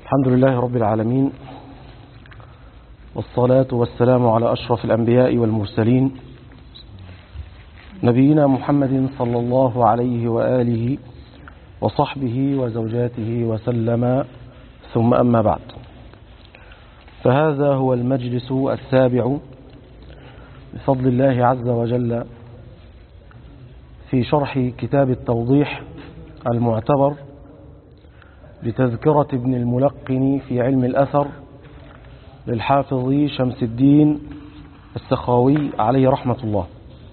الحمد لله رب العالمين والصلاة والسلام على أشرف الأنبياء والمرسلين نبينا محمد صلى الله عليه وآله وصحبه وزوجاته وسلم ثم أما بعد فهذا هو المجلس السابع بفضل الله عز وجل في شرح كتاب التوضيح المعتبر لتذكرة ابن الملقن في علم الأثر للحافظ شمس الدين السخاوي عليه رحمة الله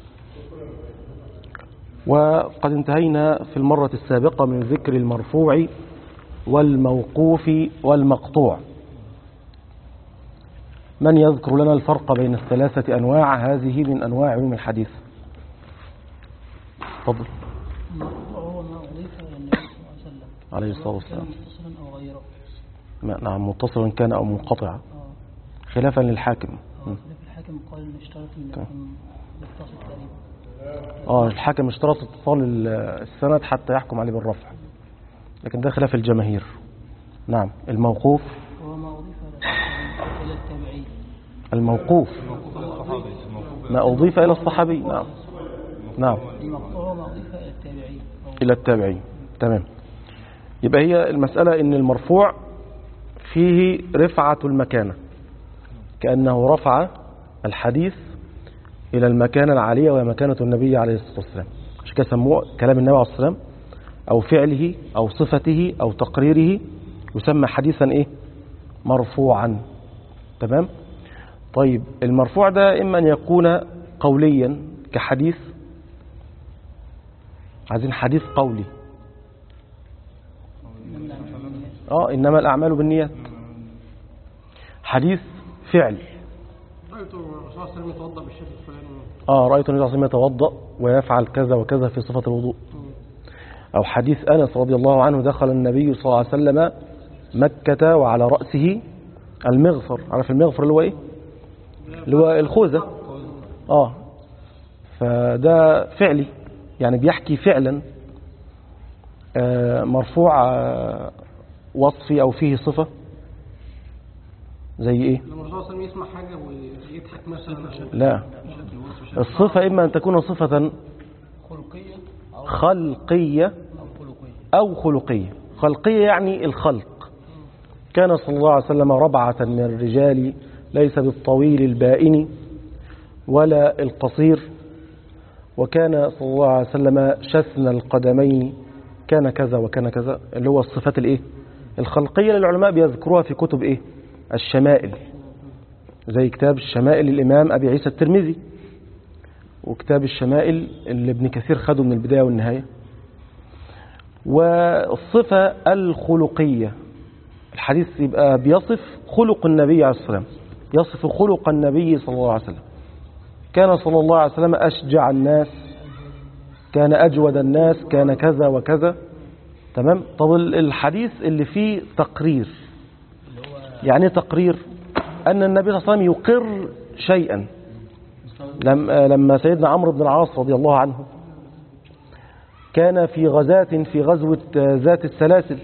وقد انتهينا في المرة السابقة من ذكر المرفوع والموقوف والمقطوع من يذكر لنا الفرق بين الثلاثة أنواع هذه من أنواع علوم الحديث تفضل وهو ما أضيف إلى النبي صلى الله عليه وسلم عليه الصلاة والسلام كان متصلا أو غيره ما- نعم متصلا كان أو منقطعا آه. خلافا للحاكم آه. خلاف الحاكم قال إن اشترط إن طيب. يكون يتصل تقريبا اه الحاكم اشترط اتصال ال- السند حتى يحكم عليه بالرفع لكن ده خلاف الجماهير نعم الموقوف وهو ما أضيف إلى الصحابي إلى التابعين الموقوف ما أضيف إلى الصحابي نعم نعم المقطوع هو ما أضيف إلى التابعين أو إلى التابعين تمام يبقى هي المسألة إن المرفوع فيه رفعة المكانة كأنه رفع الحديث إلى المكانة العالية وهي مكانة النبي عليه الصلاة والسلام عشان كده سموه كلام النبي عليه الصلاة والسلام أو فعله أو صفته أو تقريره يسمى حديثا إيه مرفوعا تمام طيب المرفوع ده إما أن يكون قوليا كحديث عايزين حديث قولي اه انما الاعمال بالنيات حديث فعل رأيت الرسول صلى الله عليه وسلم يتوضأ بالشكل الفلاني اه رايت النبي صلى الله عليه وسلم يتوضا ويفعل كذا وكذا في صفه الوضوء او حديث انس رضي الله عنه دخل النبي صلى الله عليه وسلم مكه وعلى راسه المغفر عارف المغفر اللي هو ايه اللي هو الخوذه اه فده فعلي يعني بيحكي فعلا آه، مرفوع آه، وصفي او فيه صفه زي ايه لما الرسول صلى الله عليه وسلم يسمع حاجة ويضحك مثلا عشان لا الصفة إما أن تكون صفة خلقية أو خلقية أو خلقية أو خلقية خلقية يعني الخلق كان صلى الله عليه وسلم ربعة من الرجال ليس بالطويل البائن ولا القصير وكان صلى الله عليه وسلم شثن القدمين كان كذا وكان كذا اللي هو الصفات الايه الخلقية للعلماء بيذكروها في كتب ايه الشمائل زي كتاب الشمائل للإمام أبي عيسى الترمذي وكتاب الشمائل اللي ابن كثير خده من البداية والنهاية والصفة الخلقية الحديث يبقى بيصف خلق النبي عليه الصلاة والسلام يصف خلق النبي صلى الله عليه وسلم كان صلى الله عليه وسلم أشجع الناس كان أجود الناس كان كذا وكذا تمام طب ال- الحديث اللي فيه تقرير يعني إيه تقرير أن النبي صلى الله عليه وسلم يقر شيئا لما لما سيدنا عمرو بن العاص رضي الله عنه كان في غزاة في غزوة ذات السلاسل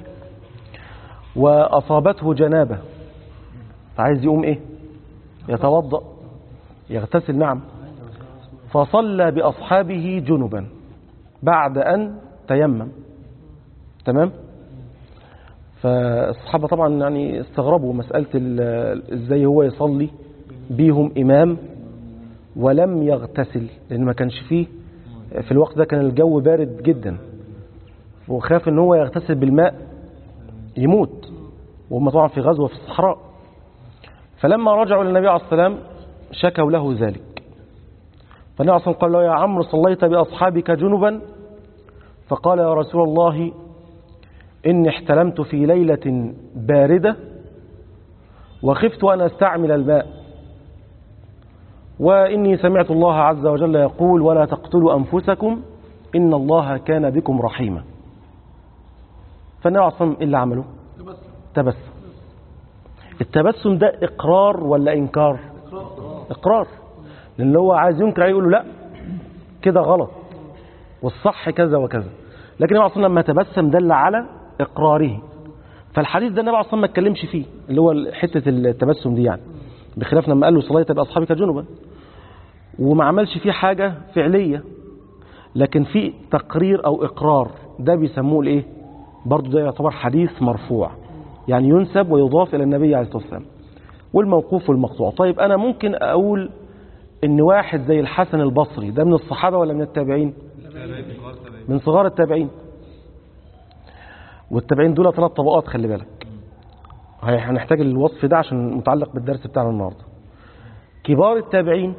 وأصابته جنابة فعايز يقوم إيه يتوضأ يغتسل نعم فصلى بأصحابه جنبا بعد أن تيمم تمام فالصحابة طبعا يعني استغربوا مسألة ال- ازاي هو يصلي بيهم إمام ولم يغتسل لأن ما كانش فيه في الوقت ده كان الجو بارد جدا وخاف ان هو يغتسل بالماء يموت وهم طبعا في غزوة في الصحراء فلما رجعوا للنبي عليه الصلاة والسلام شكوا له ذلك فالنبي عليه الصلاة والسلام قال له يا عمرو صليت بأصحابك جنبا فقال يا رسول الله إني احتلمت في ليلة باردة وخفت أن أستعمل الماء وإني سمعت الله عز وجل يقول ولا تقتلوا أنفسكم إن الله كان بكم رحيما فالنبي عليه الصلاة والسلام إيه اللي عمله تبسم تبسم التبسم ده إقرار ولا إنكار إقرار لأن هو عايز ينكر عليه يقول له لا كده غلط والصح كذا وكذا لكن النبي عليه الصلاة والسلام لما تبسم دل على إقراره فالحديث ده النبي عليه الصلاة والسلام ما اتكلمش فيه اللي هو حتة التبسم دي يعني بخلاف لما قال له صليت بأصحابك جنبا وما عملش فيه حاجة فعلية لكن في تقرير أو إقرار ده بيسموه الإيه برضو ده يعتبر حديث مرفوع يعني ينسب ويضاف إلى النبي عليه الصلاة والسلام والموقوف والمقطوع طيب أنا ممكن أقول إن واحد زي الحسن البصري ده من الصحابة ولا من التابعين من صغار التابعين والتابعين دول ثلاث طبقات خلي بالك هي- هنحتاج الوصف ده عشان متعلق بالدرس بتاعنا النهارده كبار التابعين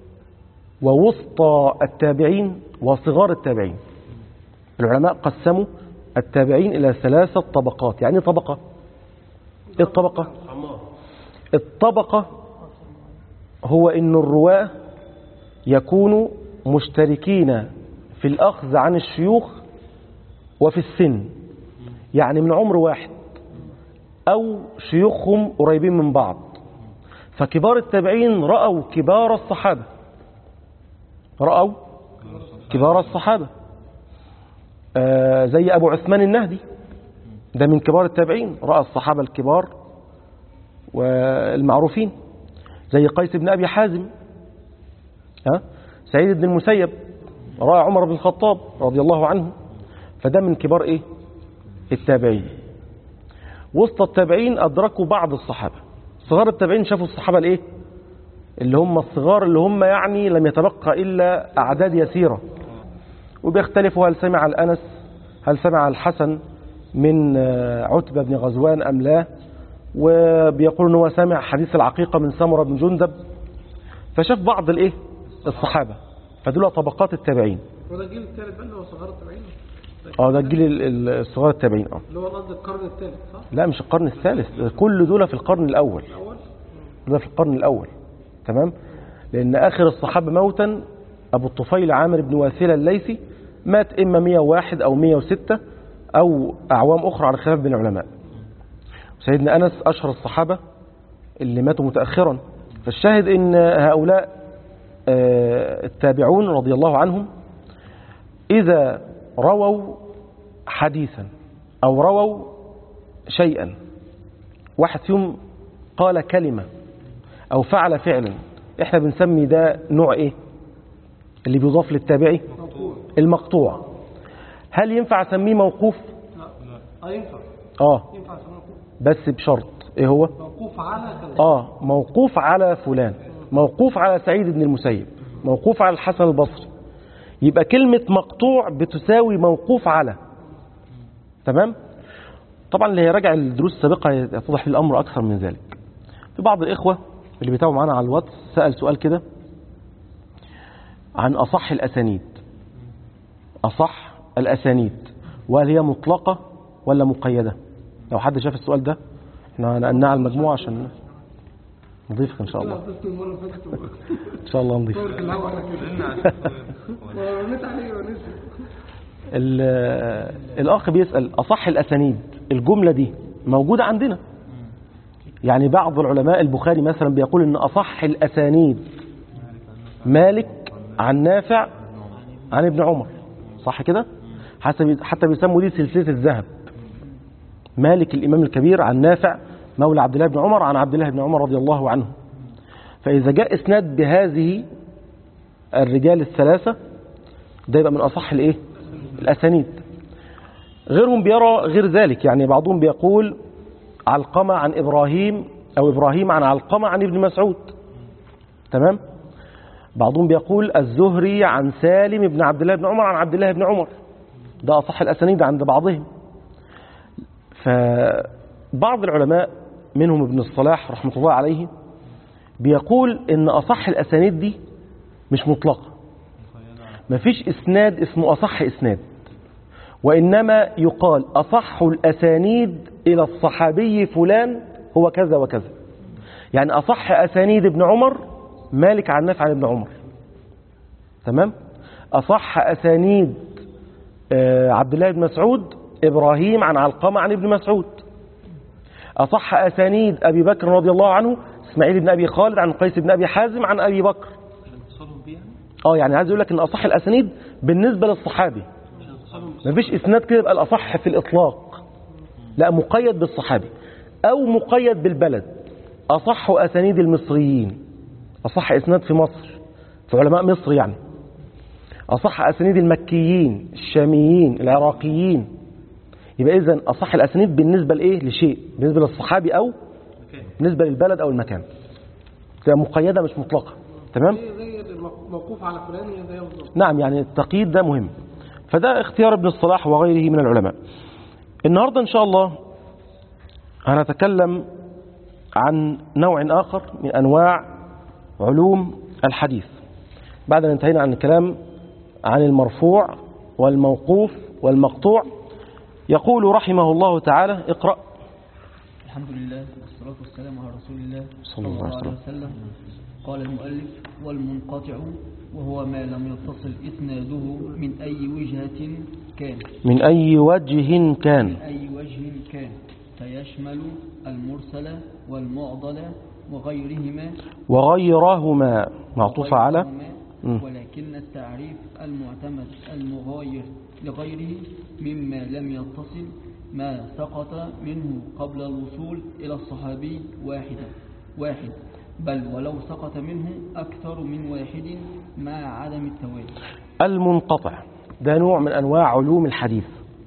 ووسطى التابعين وصغار التابعين العلماء قسموا التابعين إلى ثلاثة طبقات يعني إيه طبقة إيه الطبقة الطبقة هو إن الرواة يكونوا مشتركين في الأخذ عن الشيوخ وفي السن يعني من عمر واحد أو شيوخهم قريبين من بعض فكبار التابعين رأوا كبار الصحابة رأوا كبار الصحابة آه زي أبو عثمان النهدي ده من كبار التابعين رأى الصحابة الكبار والمعروفين زي قيس بن أبي حازم ها سعيد بن المسيب رأى عمر بن الخطاب رضي الله عنه فده من كبار إيه التابعين وسط التابعين أدركوا بعض الصحابة صغار التابعين شافوا الصحابة الإيه اللي هم الصغار اللي هم يعني لم يتبقى إلا أعداد يسيرة وبيختلفوا هل سمع الأنس هل سمع الحسن من آه، عتبة بن غزوان أم لا وبيقول ان هو سامع حديث العقيقة من سمرة بن جندب فشاف بعض الايه الصحابة فدول طبقات التابعين وده الجيل الثالث بقى اللي هو صغار التابعين اه ده الجيل ال- ال- الصغار التابعين اه اللي هو قصد القرن الثالث صح؟ لا مش القرن الثالث كل دول في القرن الأول الأول دول في القرن الأول تمام لأن آخر الصحابة موتا أبو الطفيل عامر بن واثلة الليثي مات إما 101 أو 106 أو أعوام أخرى على خلاف بين العلماء سيدنا أنس أشهر الصحابة اللي ماتوا متأخرا فالشاهد إن هؤلاء آه، التابعون رضي الله عنهم إذا رووا حديثا أو رووا شيئا واحد فيهم قال كلمة أو فعل فعلا احنا بنسمي ده نوع ايه اللي بيضاف للتابعي المقطوع هل ينفع اسميه موقوف لا اه ينفع اه ينفع اسمه موقوف بس بشرط ايه هو موقوف على كذا اه موقوف على فلان موقوف على سعيد بن المسيب موقوف على الحسن البصري يبقى كلمة مقطوع بتساوي موقوف على تمام طبعا اللي هيراجع الدروس السابقة يتضح لي الأمر أكثر من ذلك في بعض الإخوة اللي بيتابعوا معانا على الواتس سأل سؤال كده عن أصح الأسانيد أصح الأسانيد وهل هي مطلقة ولا مقيدة لو حد شاف السؤال ده احنا نقلناه على المجموعة عشان نضيفك إن شاء الله ضفت المرة اللي فاتت و- إن شاء الله نضيفك طارق الهوا على كده ورميت عليه ونسي ال- الأخ بيسأل أصح الأسانيد الجملة دي موجودة عندنا يعني بعض العلماء البخاري مثلا بيقول إن أصح الأسانيد مالك عن نافع عن ابن عمر صح كده حتى حتى بيسموا دي سلسلة الذهب مالك الإمام الكبير عن نافع مولى عبد الله بن عمر عن عبد الله بن عمر رضي الله عنه فإذا جاء إسناد بهذه الرجال الثلاثة ده يبقى من أصح الإيه الأسانيد غيرهم بيرى غير ذلك يعني بعضهم بيقول علقمة عن إبراهيم أو إبراهيم عن علقمة عن ابن مسعود تمام بعضهم بيقول الزهري عن سالم بن عبد الله بن عمر عن عبد الله بن عمر ده أصح الأسانيد عند بعضهم فبعض العلماء منهم ابن الصلاح رحمة الله عليه بيقول إن أصح الأسانيد دي مش مطلقة مفيش إسناد اسمه أصح إسناد وإنما يقال أصح الأسانيد إلى الصحابي فلان هو كذا وكذا يعني أصح أسانيد ابن عمر مالك عن نافع عن ابن عمر تمام أصح أسانيد آه، عبد الله بن مسعود إبراهيم عن علقمة عن ابن مسعود أصح أسانيد أبي بكر رضي الله عنه إسماعيل بن أبي خالد عن قيس بن أبي حازم عن أبي بكر اه يعني عايز اقول لك ان اصح الاسانيد بالنسبه للصحابي مفيش اسناد كده يبقى الاصح في الاطلاق لا مقيد بالصحابي أو مقيد بالبلد أصح أسانيد المصريين أصح إسناد في مصر في علماء مصر يعني أصح أسانيد المكيين الشاميين العراقيين يبقى إذن أصح الأسانيد بالنسبة لإيه لشيء بالنسبة للصحابي أو بالنسبة للبلد أو المكان تبقى مقيدة مش مطلقة تمام زي زي الموقوف على فلان زي بالظبط نعم يعني التقييد ده مهم فده اختيار ابن الصلاح وغيره من العلماء النهاردة إن شاء الله هنتكلم عن نوع آخر من أنواع علوم الحديث بعد أن انتهينا عن الكلام عن المرفوع والموقوف والمقطوع يقول رحمه الله تعالى اقرأ الحمد لله والصلاة والسلام على رسول الله صلى الله عليه وسلم قال المؤلف والمنقطع وهو ما لم يتصل إسناده من أي وجهة كان من أي وجه كان من أي وجه كان فيشمل المرسل والمعضل وغيرهما وغيرهما معطوف على وغيرهما، مم. ولكن التعريف المعتمد المغاير لغيره مما لم يتصل ما سقط منه قبل الوصول إلى الصحابي واحدا واحد بل ولو سقط منه أكثر من واحد مع عدم التوالي المنقطع ده نوع من أنواع علوم الحديث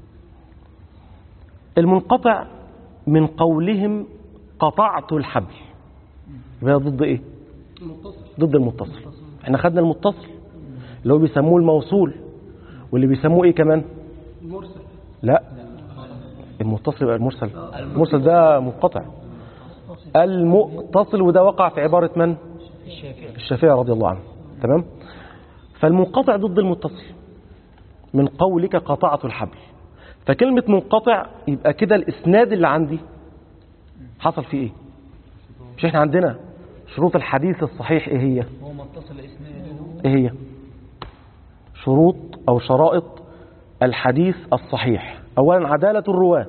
المنقطع من قولهم قطعت الحبل يبقى ضد ايه المتصل ضد المتصل احنا خدنا المتصل اللي هو بيسموه الموصول واللي بيسموه ايه كمان المرسل لا المتصل يبقى المرسل المرسل ده منقطع المتصل وده وقع في عبارة من الشافعي رضي الله عنه تمام فالمنقطع ضد المتصل من قولك قطعت الحبل فكلمة منقطع يبقى كده الإسناد اللي عندي حصل فيه إيه مش إحنا عندنا شروط الحديث الصحيح إيه هي هو ما اتصل إسناده إيه هي شروط أو شرائط الحديث الصحيح أولا عدالة الرواة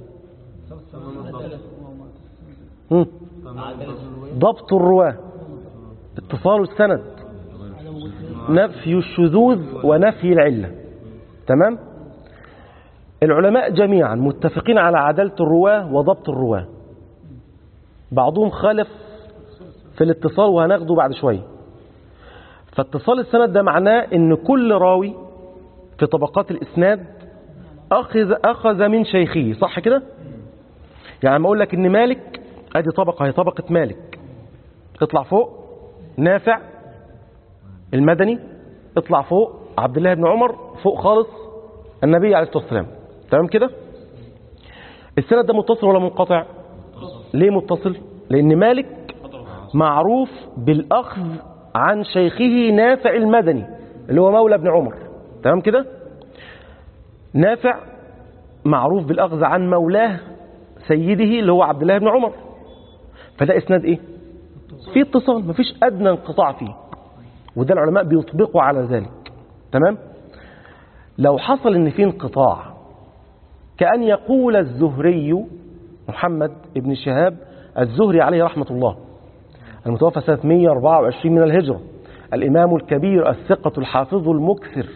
مم. ضبط الرواة اتصال السند نفي الشذوذ ونفي العلة تمام العلماء جميعا متفقين على عدالة الرواة وضبط الرواة بعضهم خالف في الاتصال وهناخده بعد شوية فاتصال السند ده معناه ان كل راوي في طبقات الاسناد اخذ اخذ من شيخه صح كده يعني لما اقول لك ان مالك ادي طبقه هي طبقه مالك اطلع فوق نافع المدني اطلع فوق عبد الله بن عمر فوق خالص النبي عليه الصلاه والسلام تمام كده السند ده متصل ولا منقطع ليه متصل لان مالك معروف بالاخذ عن شيخه نافع المدني اللي هو مولى ابن عمر تمام كده نافع معروف بالاخذ عن مولاه سيده اللي هو عبد الله بن عمر فده اسناد ايه في اتصال مفيش ادنى انقطاع فيه وده العلماء بيطبقوا على ذلك تمام لو حصل ان في انقطاع كأن يقول الزهري محمد ابن شهاب الزهري عليه رحمة الله المتوفى سنة 124 من الهجرة الإمام الكبير الثقة الحافظ المكثر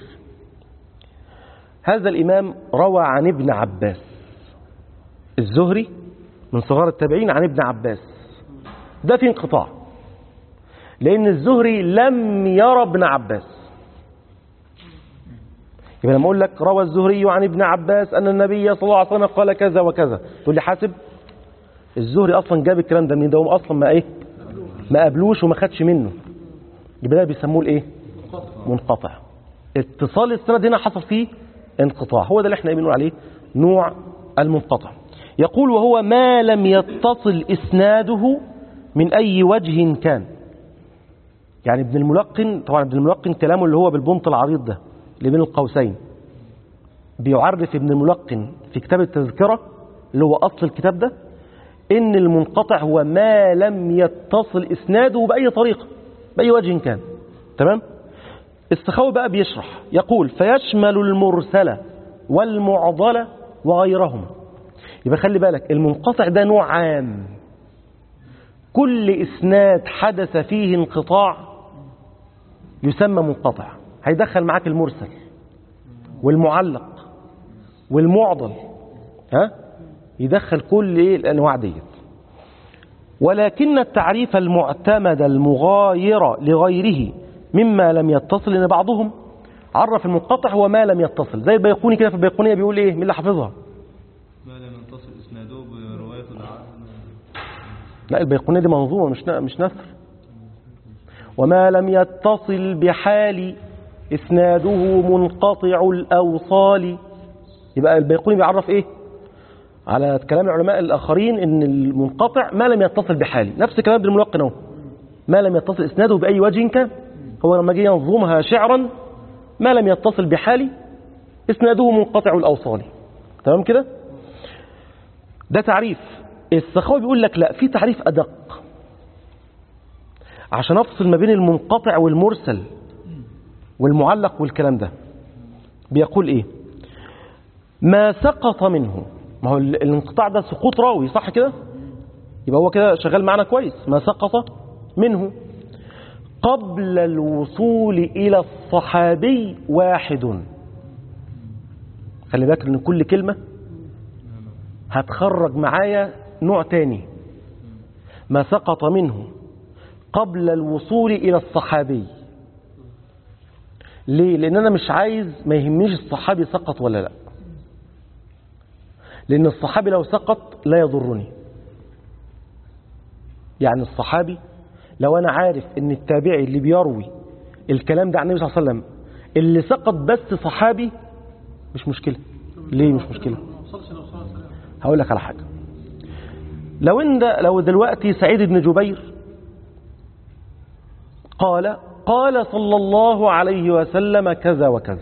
هذا الإمام روى عن ابن عباس الزهري من صغار التابعين عن ابن عباس ده في انقطاع لأن الزهري لم يرى ابن عباس يبقى لما أقول لك روى الزهري عن ابن عباس أن النبي صلى الله عليه وسلم قال كذا وكذا تقول لي حاسب الزهري أصلا جاب الكلام ده منين ده هو أصلا ما إيه ما قابلوش وما خدش منه يبقى ده بيسموه الايه منقطع اتصال السند هنا حصل فيه انقطاع هو ده اللي احنا بنقول عليه نوع المنقطع يقول وهو ما لم يتصل اسناده من اي وجه كان يعني ابن الملقن طبعا ابن الملقن كلامه اللي هو بالبنط العريض ده اللي بين القوسين بيعرف ابن الملقن في كتاب التذكرة اللي هو أصل الكتاب ده إن المنقطع هو ما لم يتصل إسناده بأي طريقة بأي وجه كان تمام السخاوي بقى بيشرح يقول فيشمل المرسل والمعضلة وغيرهم يبقى خلي بالك المنقطع ده نوع عام كل إسناد حدث فيه انقطاع يسمى منقطع هيدخل معاك المرسل والمعلق والمعضل ها يدخل كل ايه الانواع ديت ولكن التعريف المعتمد المغاير لغيره مما لم يتصل ان بعضهم عرف المنقطع هو ما لم يتصل زي البيقوني كده في البيقونيه بيقول ايه مين اللي حافظها ما لم ينتصل اسناده برواية العالم لا البيقونيه دي منظومه مش ن- مش نثر وما لم يتصل بحال اسناده منقطع الاوصال يبقى البيقوني بيعرف ايه على كلام العلماء الاخرين ان المنقطع ما لم يتصل بحال نفس كلام ابن الملقن اهو ما لم يتصل اسناده باي وجه كان هو لما جه ينظمها شعرا ما لم يتصل بحال اسناده منقطع الاوصال تمام كده ده تعريف السخاوي بيقول لك لا في تعريف أدق عشان أفصل ما بين المنقطع والمرسل والمعلق والكلام ده بيقول إيه ما سقط منه ما هو ال- الانقطاع ده سقوط راوي صح كده يبقى هو كده شغال معنا كويس ما سقط منه قبل الوصول إلى الصحابي واحد خلي بالك ان كل كلمة هتخرج معايا نوع تاني ما سقط منه قبل الوصول إلى الصحابي ليه؟ لأن أنا مش عايز ما يهمنيش الصحابي سقط ولا لا لأن الصحابي لو سقط لا يضرني يعني الصحابي لو أنا عارف أن التابعي اللي بيروي الكلام ده عن النبي صلى الله عليه وسلم اللي سقط بس صحابي مش مشكلة ليه مش مشكلة هقول لك على حاجة لو ان ده لو دلوقتي سعيد بن جبير قال قال صلى الله عليه وسلم كذا وكذا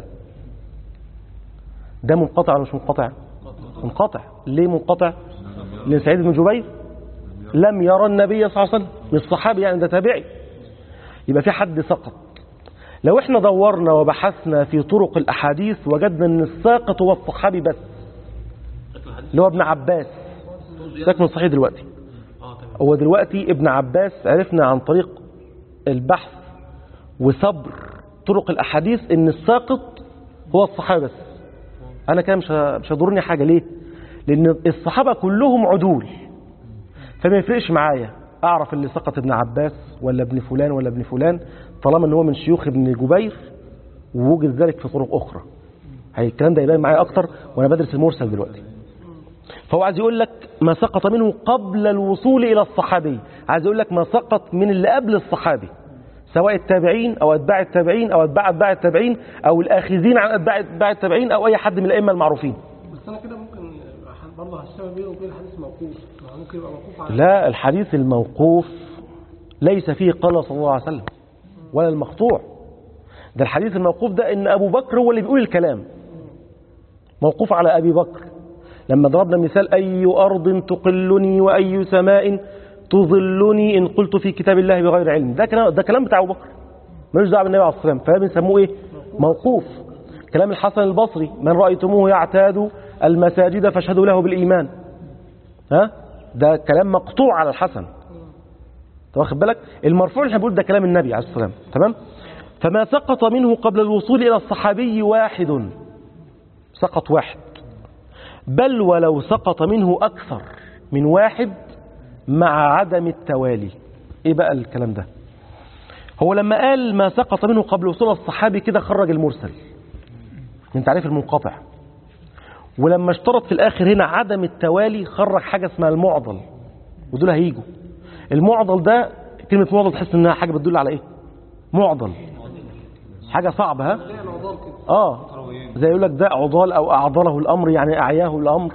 ده منقطع ولا مش منقطع منقطع ليه منقطع لان سعيد بن جبير لم يرى النبي صلى الله عليه وسلم مش صحابي يعني ده تابعي يبقى في حد سقط لو احنا دورنا وبحثنا في طرق الاحاديث وجدنا ان الساقط هو الصحابي بس اللي هو ابن عباس ساك من صحيح دلوقتي هو دلوقتي ابن عباس عرفنا عن طريق البحث وصبر طرق الاحاديث ان الساقط هو الصحابه بس انا كده مش ه- مش هيضرني حاجه ليه لان الصحابه كلهم عدول فما يفرقش معايا اعرف اللي سقط ابن عباس ولا ابن فلان ولا ابن فلان طالما ان هو من شيوخ ابن جبير ووجد ذلك في طرق اخرى هي الكلام ده يبان معايا اكتر وانا بدرس المرسل دلوقتي فهو عايز يقول لك ما سقط منه قبل الوصول الى الصحابي عايز يقول لك ما سقط من اللي قبل الصحابي سواء التابعين او اتباع التابعين او اتباع اتباع التابعين او الاخذين عن اتباع اتباع التابعين او اي حد من الائمه المعروفين بس انا كده ممكن برضه هشتغل بينه وبين الحديث موقوف ما هو ممكن يبقى موقوف على لا الحديث الموقوف ليس فيه قال صلى الله عليه وسلم ولا المقطوع ده الحديث الموقوف ده ان ابو بكر هو اللي بيقول الكلام موقوف على ابي بكر لما ضربنا مثال اي ارض تقلني واي سماء تظلني ان قلت في كتاب الله بغير علم ده كلام ده كلام بتاع ابو بكر ملوش دعوه بالنبي عليه الصلاه والسلام فده بنسموه ايه موقوف كلام الحسن البصري من رايتموه يعتاد المساجد فاشهدوا له بالايمان ها ده كلام مقطوع على الحسن أنت واخد بالك المرفوع اللي احنا بنقول ده كلام النبي عليه الصلاه والسلام تمام فما سقط منه قبل الوصول الى الصحابي واحد سقط واحد بل ولو سقط منه اكثر من واحد مع عدم التوالي ايه بقى الكلام ده هو لما قال ما سقط منه قبل وصول الصحابي كده خرج المرسل من تعريف المنقطع ولما اشترط في الاخر هنا عدم التوالي خرج حاجه اسمها المعضل ودول هيجوا المعضل ده كلمه معضل تحس انها حاجه بتدل على ايه معضل حاجه صعبه ها زي العضال كده اه زي يقول لك ده عضال او اعضله الامر يعني اعياه الامر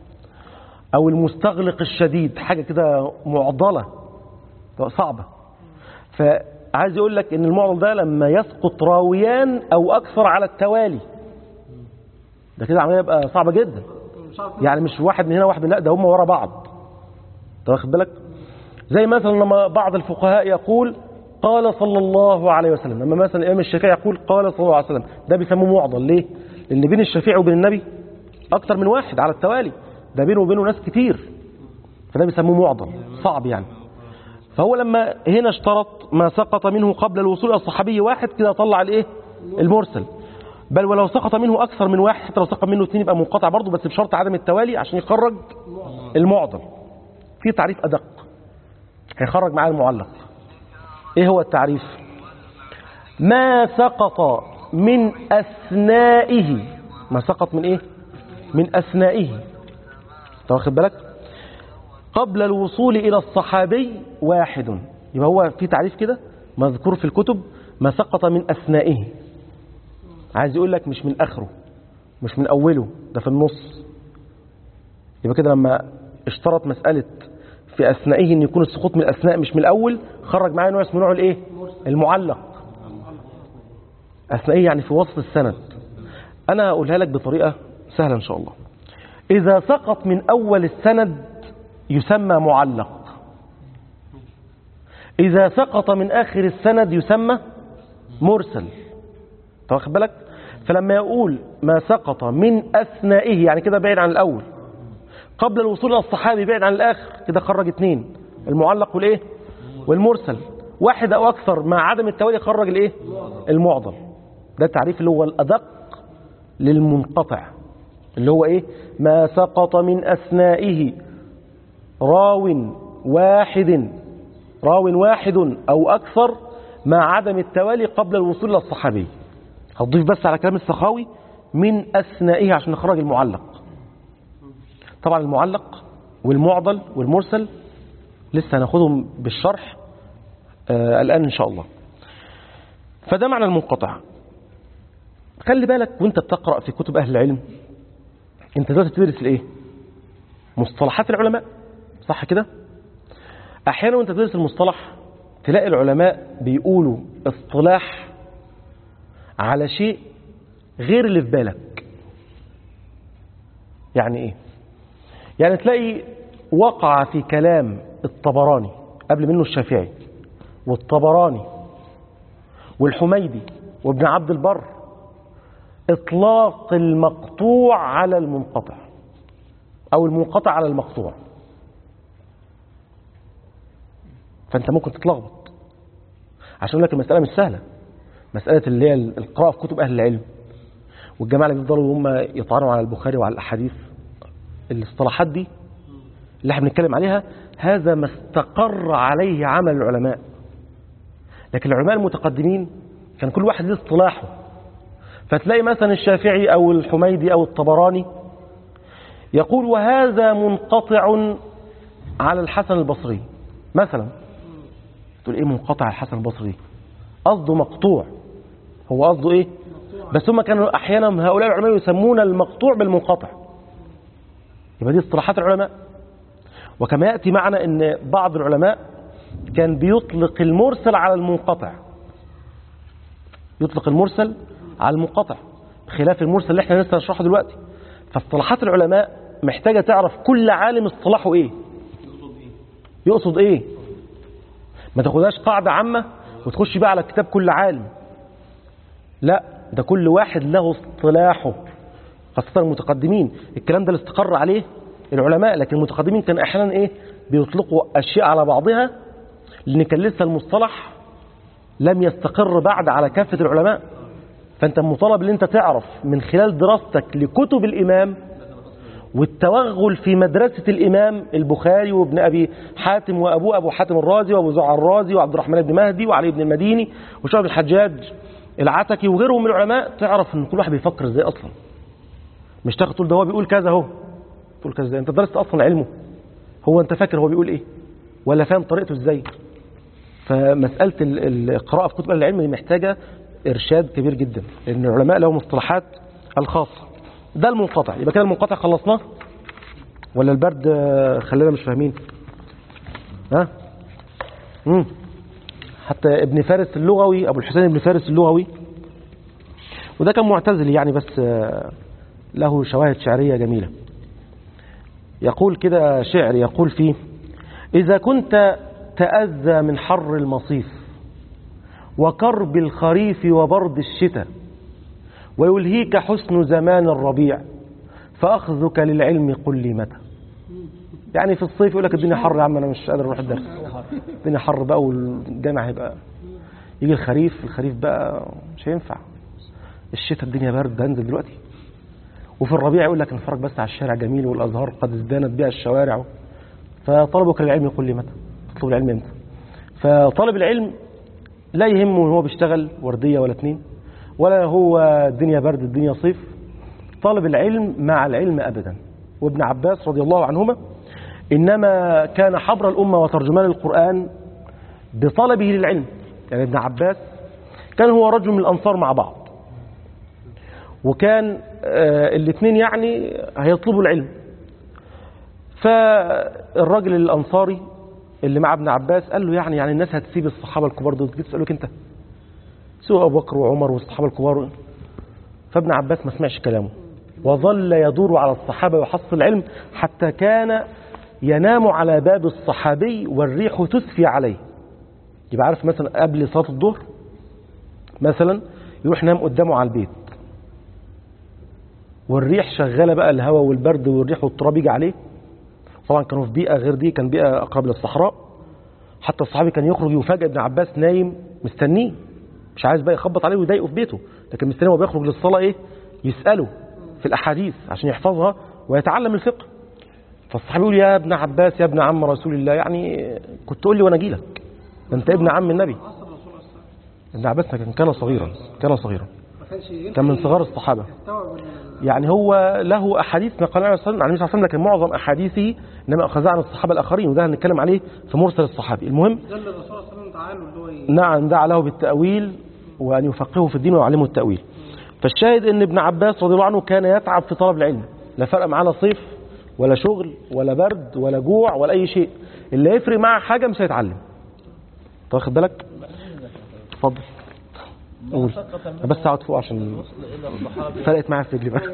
او المستغلق الشديد حاجه كده معضله صعبه فعايز يقول لك ان المعضل ده لما يسقط راويان او اكثر على التوالي ده كده عمليه يبقى صعبه جدا مش عارف يعني مش واحد من هنا واحد من لا ده هم ورا بعض انت واخد بالك زي مثلا لما بعض الفقهاء يقول قال صلى الله عليه وسلم لما مثلا الامام الشافعي يقول قال صلى الله عليه وسلم ده بيسموه معضل ليه لان بين الشافعي وبين النبي اكتر من واحد على التوالي ده بينه وبينه ناس كتير فده بيسموه معضل صعب يعني فهو لما هنا اشترط ما سقط منه قبل الوصول الى الصحابي واحد كده طلع الايه المرسل بل ولو سقط منه أكثر من واحد حتى لو سقط منه اثنين يبقى منقطع برضه بس بشرط عدم التوالي عشان يخرج المعضل في تعريف أدق هيخرج معاه المعلق ايه هو التعريف ما سقط من أثنائه ما سقط من ايه من أثنائه أنت واخد بالك قبل الوصول إلى الصحابي واحد يبقى هو في تعريف كده مذكور في الكتب ما سقط من أثنائه عايز يقول لك مش من آخره مش من أوله ده في النص يبقى كده لما اشترط مسألة في أثنائه أن يكون السقوط من الأثناء مش من الأول خرج معايا نوع اسمه نوع الإيه المعلق أثنائه يعني في وسط السند أنا أقولها لك بطريقة سهلة إن شاء الله إذا سقط من أول السند يسمى معلق إذا سقط من آخر السند يسمى مرسل أنت واخد بالك فلما يقول ما سقط من أثنائه يعني كده بعيد عن الأول قبل الوصول إلى الصحابي بعيد عن الآخر كده خرج اثنين المعلق والإيه والمرسل واحد أو أكثر مع عدم التوالي خرج الإيه المعضل ده التعريف اللي هو الأدق للمنقطع اللي هو إيه ما سقط من أثنائه راو واحد راو واحد أو أكثر مع عدم التوالي قبل الوصول إلى الصحابي هتضيف بس على كلام السخاوي من أثنائه عشان نخرج المعلق طبعا المعلق والمعضل والمرسل لسه هناخدهم بالشرح آه الآن إن شاء الله فده معنى المنقطع خلي بالك وانت بتقرأ في كتب أهل العلم انت دلوقتي بتدرس الايه مصطلحات العلماء صح كده احيانا وانت بتدرس المصطلح تلاقي العلماء بيقولوا اصطلاح على شيء غير اللي في بالك يعني ايه يعني تلاقي وقع في كلام الطبراني قبل منه الشافعي والطبراني والحميدي وابن عبد البر اطلاق المقطوع على المنقطع او المنقطع على المقطوع فانت ممكن تتلخبط عشان اقول لك المساله مش سهله مساله اللي هي القراءه في كتب اهل العلم والجماعه اللي بيفضلوا هم يطعنوا على البخاري وعلى الاحاديث الاصطلاحات دي اللي احنا بنتكلم عليها هذا ما استقر عليه عمل العلماء لكن العلماء المتقدمين كان كل واحد له اصطلاحه فتلاقي مثلا الشافعي أو الحميدي أو الطبراني يقول وهذا منقطع على الحسن البصري مثلا تقول ايه منقطع على الحسن البصري قصده مقطوع هو قصده ايه بس هم كانوا احيانا هؤلاء العلماء يسمون المقطوع بالمنقطع يبقى دي اصطلاحات العلماء وكما ياتي معنا ان بعض العلماء كان بيطلق المرسل على المنقطع يطلق المرسل على المنقطع خلاف المرسل اللي احنا لسه هنشرحه دلوقتي فاصطلاحات العلماء محتاجة تعرف كل عالم اصطلاحه ايه يقصد ايه ما تاخدهاش قاعدة عامة وتخش بقى على كتاب كل عالم لا ده كل واحد له اصطلاحه خاصة المتقدمين الكلام ده اللي استقر عليه العلماء لكن المتقدمين كان احيانا ايه بيطلقوا اشياء على بعضها لان كان لسه المصطلح لم يستقر بعد على كافة العلماء فانت مطالب ان انت تعرف من خلال دراستك لكتب الامام والتوغل في مدرسة الإمام البخاري وابن أبي حاتم وأبوه أبو حاتم الرازي وأبو زرع الرازي وعبد الرحمن بن مهدي وعلي بن المديني وشعب الحجاج العتكي وغيرهم من العلماء تعرف ان كل واحد بيفكر ازاي اصلا مش تاخد تقول ده هو بيقول كذا اهو تقول كذا ازاي انت درست اصلا علمه هو انت فاكر هو بيقول ايه ولا فاهم طريقته ازاي فمسألة القراءة في كتب أهل العلم دي محتاجة إرشاد كبير جدا لأن العلماء لهم مصطلحات الخاصة ده المنقطع يبقى كده المنقطع خلصناه ولا البرد خلينا مش فاهمين ها مم. حتى ابن فارس اللغوي أبو الحسين ابن فارس اللغوي وده كان معتزل يعني بس له شواهد شعرية جميلة يقول كده شعر يقول فيه إذا كنت تأذى من حر المصيف وكرب الخريف وبرد الشتاء ويلهيك حسن زمان الربيع فأخذك للعلم قل لي متى يعني في الصيف يقول لك الدنيا حر يا عم أنا مش قادر أروح الدرس الدنيا حر بقى والجامع هيبقى يجي الخريف الخريف بقى مش هينفع الشتاء الدنيا برد هنزل دلوقتي وفي الربيع يقول لك نتفرج بس على الشارع جميل والازهار قد ازدانت بها الشوارع فطلبك للعلم يقول لي متى تطلب العلم امتى فطالب العلم لا يهمه ان هو بيشتغل ورديه ولا اتنين ولا هو الدنيا برد الدنيا صيف طالب العلم مع العلم ابدا وابن عباس رضي الله عنهما انما كان حبر الامه وترجمان القران بطلبه للعلم يعني ابن عباس كان هو رجل من الانصار مع بعض وكان آه الاثنين يعني هيطلبوا العلم فالراجل الانصاري اللي مع ابن عباس قال له يعني يعني الناس هتسيب الصحابه الكبار دول تيجي تسالوك انت سوى ابو بكر وعمر والصحابه الكبار فابن عباس ما سمعش كلامه وظل يدور على الصحابه ويحصل العلم حتى كان ينام على باب الصحابي والريح تسفي عليه يبقى عارف مثلا قبل صلاه الظهر مثلا يروح ينام قدامه على البيت والريح شغاله بقى الهواء والبرد والريح والتراب يجي عليه طبعا كانوا في بيئه غير دي كان بيئه اقرب للصحراء حتى الصحابي كان يخرج يفاجئ ابن عباس نايم مستنيه مش عايز بقى يخبط عليه ويضايقه في بيته لكن مستنيه وهو بيخرج للصلاه ايه يساله في الاحاديث عشان يحفظها ويتعلم الفقه فالصحابي يقول يا ابن عباس يا ابن عم رسول الله يعني كنت تقول لي وانا اجي لك ده انت ابن عم النبي عصر الرسول صلى الله عليه وسلم ابن عباس كان كان صغيرا كان صغيرا ما كانش يمكن كان من صغار الصحابه يستوعب ال- يعني هو له احاديث نقلها عن النبي صلى الله عليه وسلم لكن معظم احاديثه انما اخذها عن الصحابه الاخرين وده هنتكلم عليه في مرسل الصحابي المهم ده اللي الرسول صلى الله عليه وسلم تعالوا اللي هو ي- نعم دعا له بالتاويل وان يفقهه في الدين ويعلمه التاويل فالشاهد ان ابن عباس رضي الله عنه كان يتعب في طلب العلم لا فرق معاه لا صيف ولا شغل ولا برد ولا جوع ولا اي شيء اللي يفرق معاه حاجه مش هيتعلم طب واخد بالك اتفضل قول بس اقعد فوق عشان فرقت معايا في رجلي بقى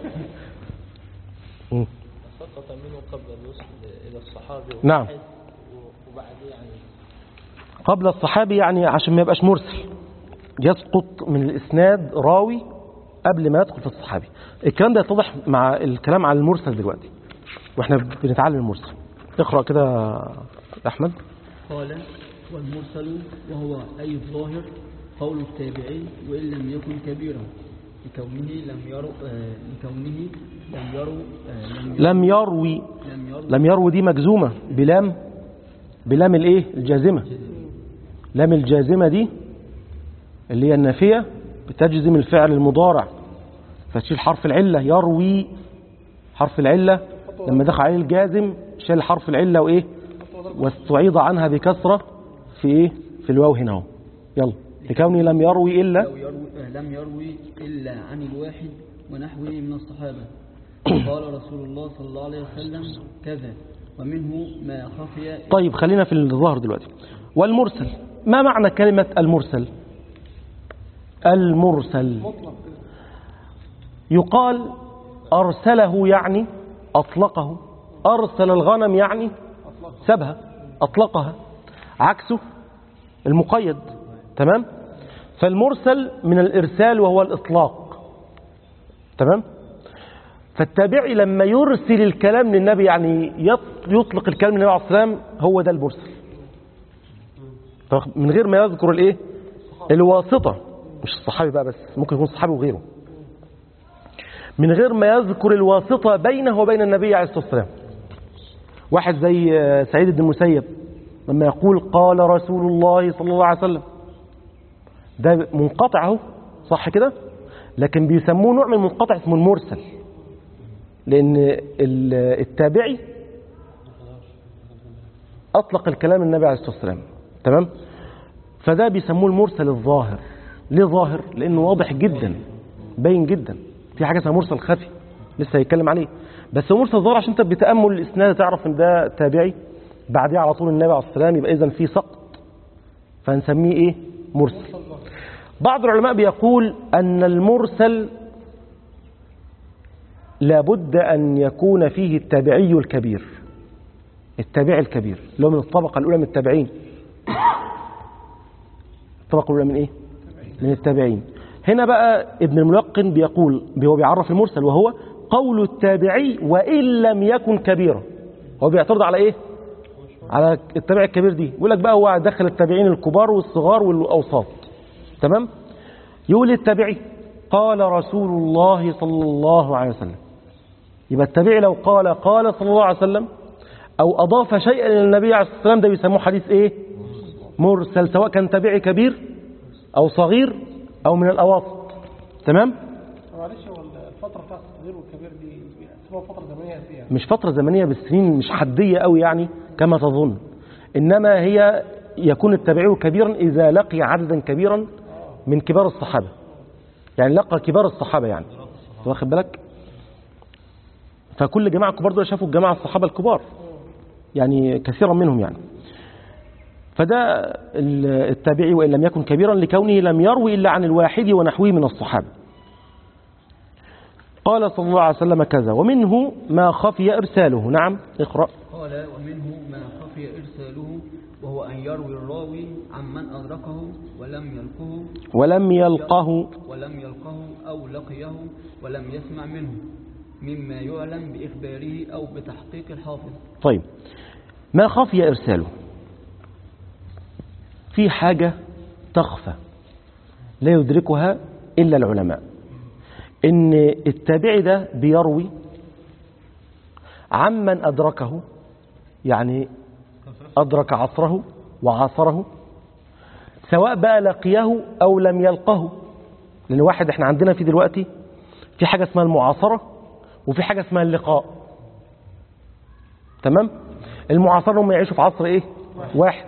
مم. سقط منه قبل الوصول إلى الصحابي نعم. واحد وبعد يعني قبل الصحابي يعني عشان ما يبقاش مرسل يسقط من الاسناد راوي قبل ما يدخل في الصحابي الكلام ده يتضح مع الكلام عن المرسل دلوقتي واحنا بنتعلم المرسل اقرا كده يا احمد قال والمرسل وهو أي الظاهر قول التابعي وإن لم يكن كبيرا لكونه لم يروا آه لكونه لم يروا آه لم يروا لم يروي لم يروا لم يروي دي مجزومه بلام بلام الايه الجازمه لام الجازمه دي اللي هي النافيه بتجزم الفعل المضارع فتشيل حرف العله يروي حرف العله لما دخل عليه الجازم شال حرف العله وايه واستعيض عنها بكسره في ايه في الواو هنا اهو يلا لكونه لم يروي الا لو يروي آه لم يروي إلا عن الواحد ونحوه من الصحابة قال رسول الله صلى الله عليه وسلم كذا ومنه ما خفي طيب خلينا في الظاهر دلوقتي والمرسل ما معنى كلمة المرسل المرسل يقال أرسله يعني أطلقه أرسل الغنم يعني سبها أطلقها عكسه المقيد تمام فالمرسل من الإرسال وهو الإطلاق تمام فالتابعي لما يرسل الكلام للنبي يعني يط- يطلق الكلام للنبي عليه الصلاة والسلام هو ده المرسل من غير ما يذكر الايه الواسطة مش الصحابي بقى بس ممكن يكون صحابي وغيره من غير ما يذكر الواسطة بينه وبين النبي عليه الصلاة والسلام واحد زي آه، سعيد بن المسيب لما يقول قال رسول الله صلى الله عليه وسلم ده منقطع اهو صح كده لكن بيسموه نوع من المنقطع اسمه المرسل لأن ال- التابعي أطلق الكلام النبي عليه الصلاة والسلام تمام فده بيسموه المرسل الظاهر ليه ظاهر لأنه واضح جدا باين جدا في حاجة اسمها مرسل خفي لسه هيتكلم عليه بس هو مرسل ظاهر عشان انت بتأمل الإسناد تعرف ان ده تابعي بعديه على طول النبي عليه الصلاة والسلام يبقى إذا في سقط فنسميه إيه مرسل بعض العلماء بيقول أن المرسل لابد أن يكون فيه التابعي الكبير التابعي الكبير اللي هو من الطبقة الأولى من التابعين الطبقة الأولى من إيه؟ من التابعين هنا بقى ابن الملقن بيقول هو بيعرف المرسل وهو قول التابعي وإن لم يكن كبيرا هو بيعترض على إيه؟ على التابعي الكبير دي يقول لك بقى هو دخل التابعين الكبار والصغار والأوساط تمام؟ يقول التابعي قال رسول الله صلى الله عليه وسلم يبقى التابعي لو قال قال صلى الله عليه وسلم أو أضاف شيئا إلى النبي عليه الصلاة والسلام ده بيسموه حديث إيه مرسل سواء كان تابعي كبير أو صغير أو من الأواسط تمام معلش هو الفترة بتاعت الصغير والكبير دي اسمها فترة زمنية قد ايه يعني؟ مش فترة زمنية بالسنين مش حدية قوي يعني كما تظن إنما هي يكون التابعي كبيرا إذا لقي عددا كبيرا من كبار الصحابة يعني لقى كبار الصحابة يعني واخد بالك فكل جماعة كبار دول شافوا الجماعة الصحابة الكبار يعني كثيرا منهم يعني فده ال- التابعي وإن لم يكن كبيرا لكونه لم يروي إلا عن الواحد ونحوه من الصحابة قال صلى الله عليه وسلم كذا ومنه ما خفي إرساله نعم اقرأ قال ومنه ما خفي إرساله وهو أن يروي الراوي عمن أدركه ولم يلقه ولم يلقه ولم يلقه أو لقيه ولم يسمع منه مما يعلم بإخباره أو بتحقيق الحافظ طيب ما خفي إرساله في حاجة تخفى لا يدركها إلا العلماء إن التابعي ده بيروي عمن أدركه يعني أدرك عصره وعاصره سواء بقى لقيه أو لم يلقه لأن واحد احنا عندنا في دلوقتي في حاجة اسمها المعاصرة وفي حاجة اسمها اللقاء تمام المعاصرة هم يعيشوا في عصر ايه واحد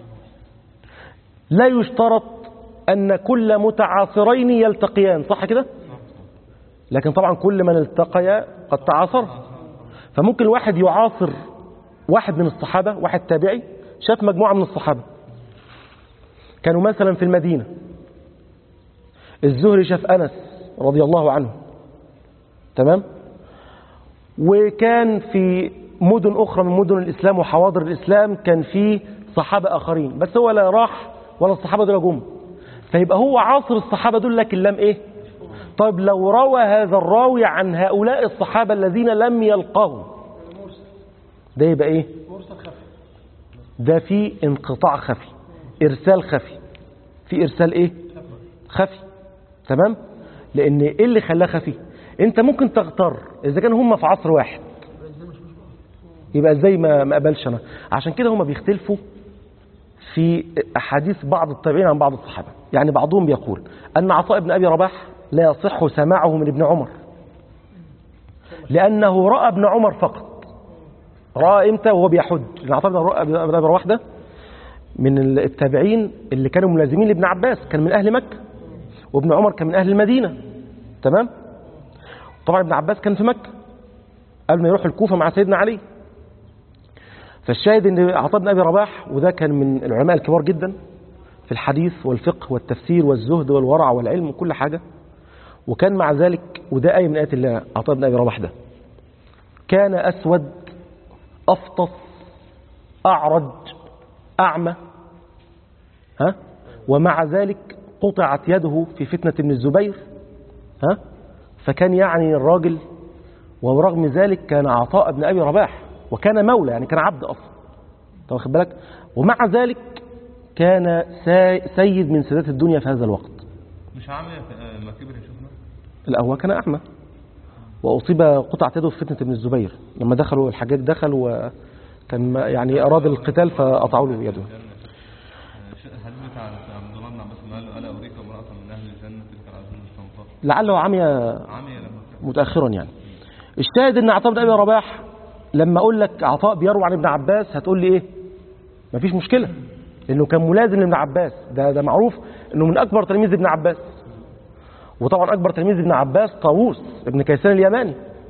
لا يشترط أن كل متعاصرين يلتقيان صح كده لكن طبعا كل من التقيا قد تعاصر فممكن الواحد يعاصر واحد من الصحابة واحد تابعي شاف مجموعة من الصحابة كانوا مثلا في المدينة الزهري شاف أنس رضي الله عنه تمام وكان في مدن أخرى من مدن الإسلام وحواضر الإسلام كان في صحابة آخرين بس هو لا راح ولا الصحابة دول جم فيبقى هو عاصر الصحابة دول لكن لم إيه طيب لو روى هذا الراوي عن هؤلاء الصحابة الذين لم يلقاهم ده يبقى إيه مرسل خفي ده في انقطاع خفي إرسال خفي في إرسال إيه خفي تمام لأن إيه اللي خلاه خفي أنت ممكن تغتر إذا كان هم في عصر واحد يبقى ازاي ما ما قبلش انا عشان كده هم بيختلفوا في احاديث بعض التابعين عن بعض الصحابه يعني بعضهم بيقول ان عطاء بن ابي رباح لا يصح سماعه من ابن عمر لانه راى ابن عمر فقط راى امتى وهو بيحج لان عطاء بن ابي رباح ده من التابعين اللي كانوا ملازمين لابن عباس كان من اهل مكه وابن عمر كان من اهل المدينه تمام طبعا ابن عباس كان في مكه قبل ما يروح الكوفه مع سيدنا علي فالشاهد ان عطاء بن ابي رباح وده كان من العلماء الكبار جدا في الحديث والفقه والتفسير والزهد والورع والعلم وكل حاجه وكان مع ذلك وده ايه من ايات الله عطاء بن ابي رباح ده كان اسود افطس اعرج اعمى ها ومع ذلك قطعت يده في فتنه ابن الزبير ها فكان يعني الراجل ورغم ذلك كان عطاء بن ابي رباح وكان مولى يعني كان عبد اصلا انت واخد بالك ومع ذلك كان سا- سيد من سادات الدنيا في هذا الوقت مش عامل لما كبر يشوفنا لا هو كان اعمى واصيب قطعه يده في فتنه ابن الزبير لما دخلوا الحجاج دخل وكان ما- يعني اراد القتال فقطعوا له يده الحديث بتاع عبد الله بن عباس لما قال له الا اريك امراه من اهل الجنه تلك العزيز المستنطقه لعله عمي عاميه لما كبر متاخرا يعني الشاهد ان عطاء بن ابي رباح لما اقول لك عطاء بيروي عن ابن عباس هتقول لي ايه مفيش مشكله لانه كان ملازم لابن عباس ده ده معروف انه من اكبر تلاميذ ابن عباس وطبعا اكبر تلميذ ابن عباس طاووس ابن كيسان اليماني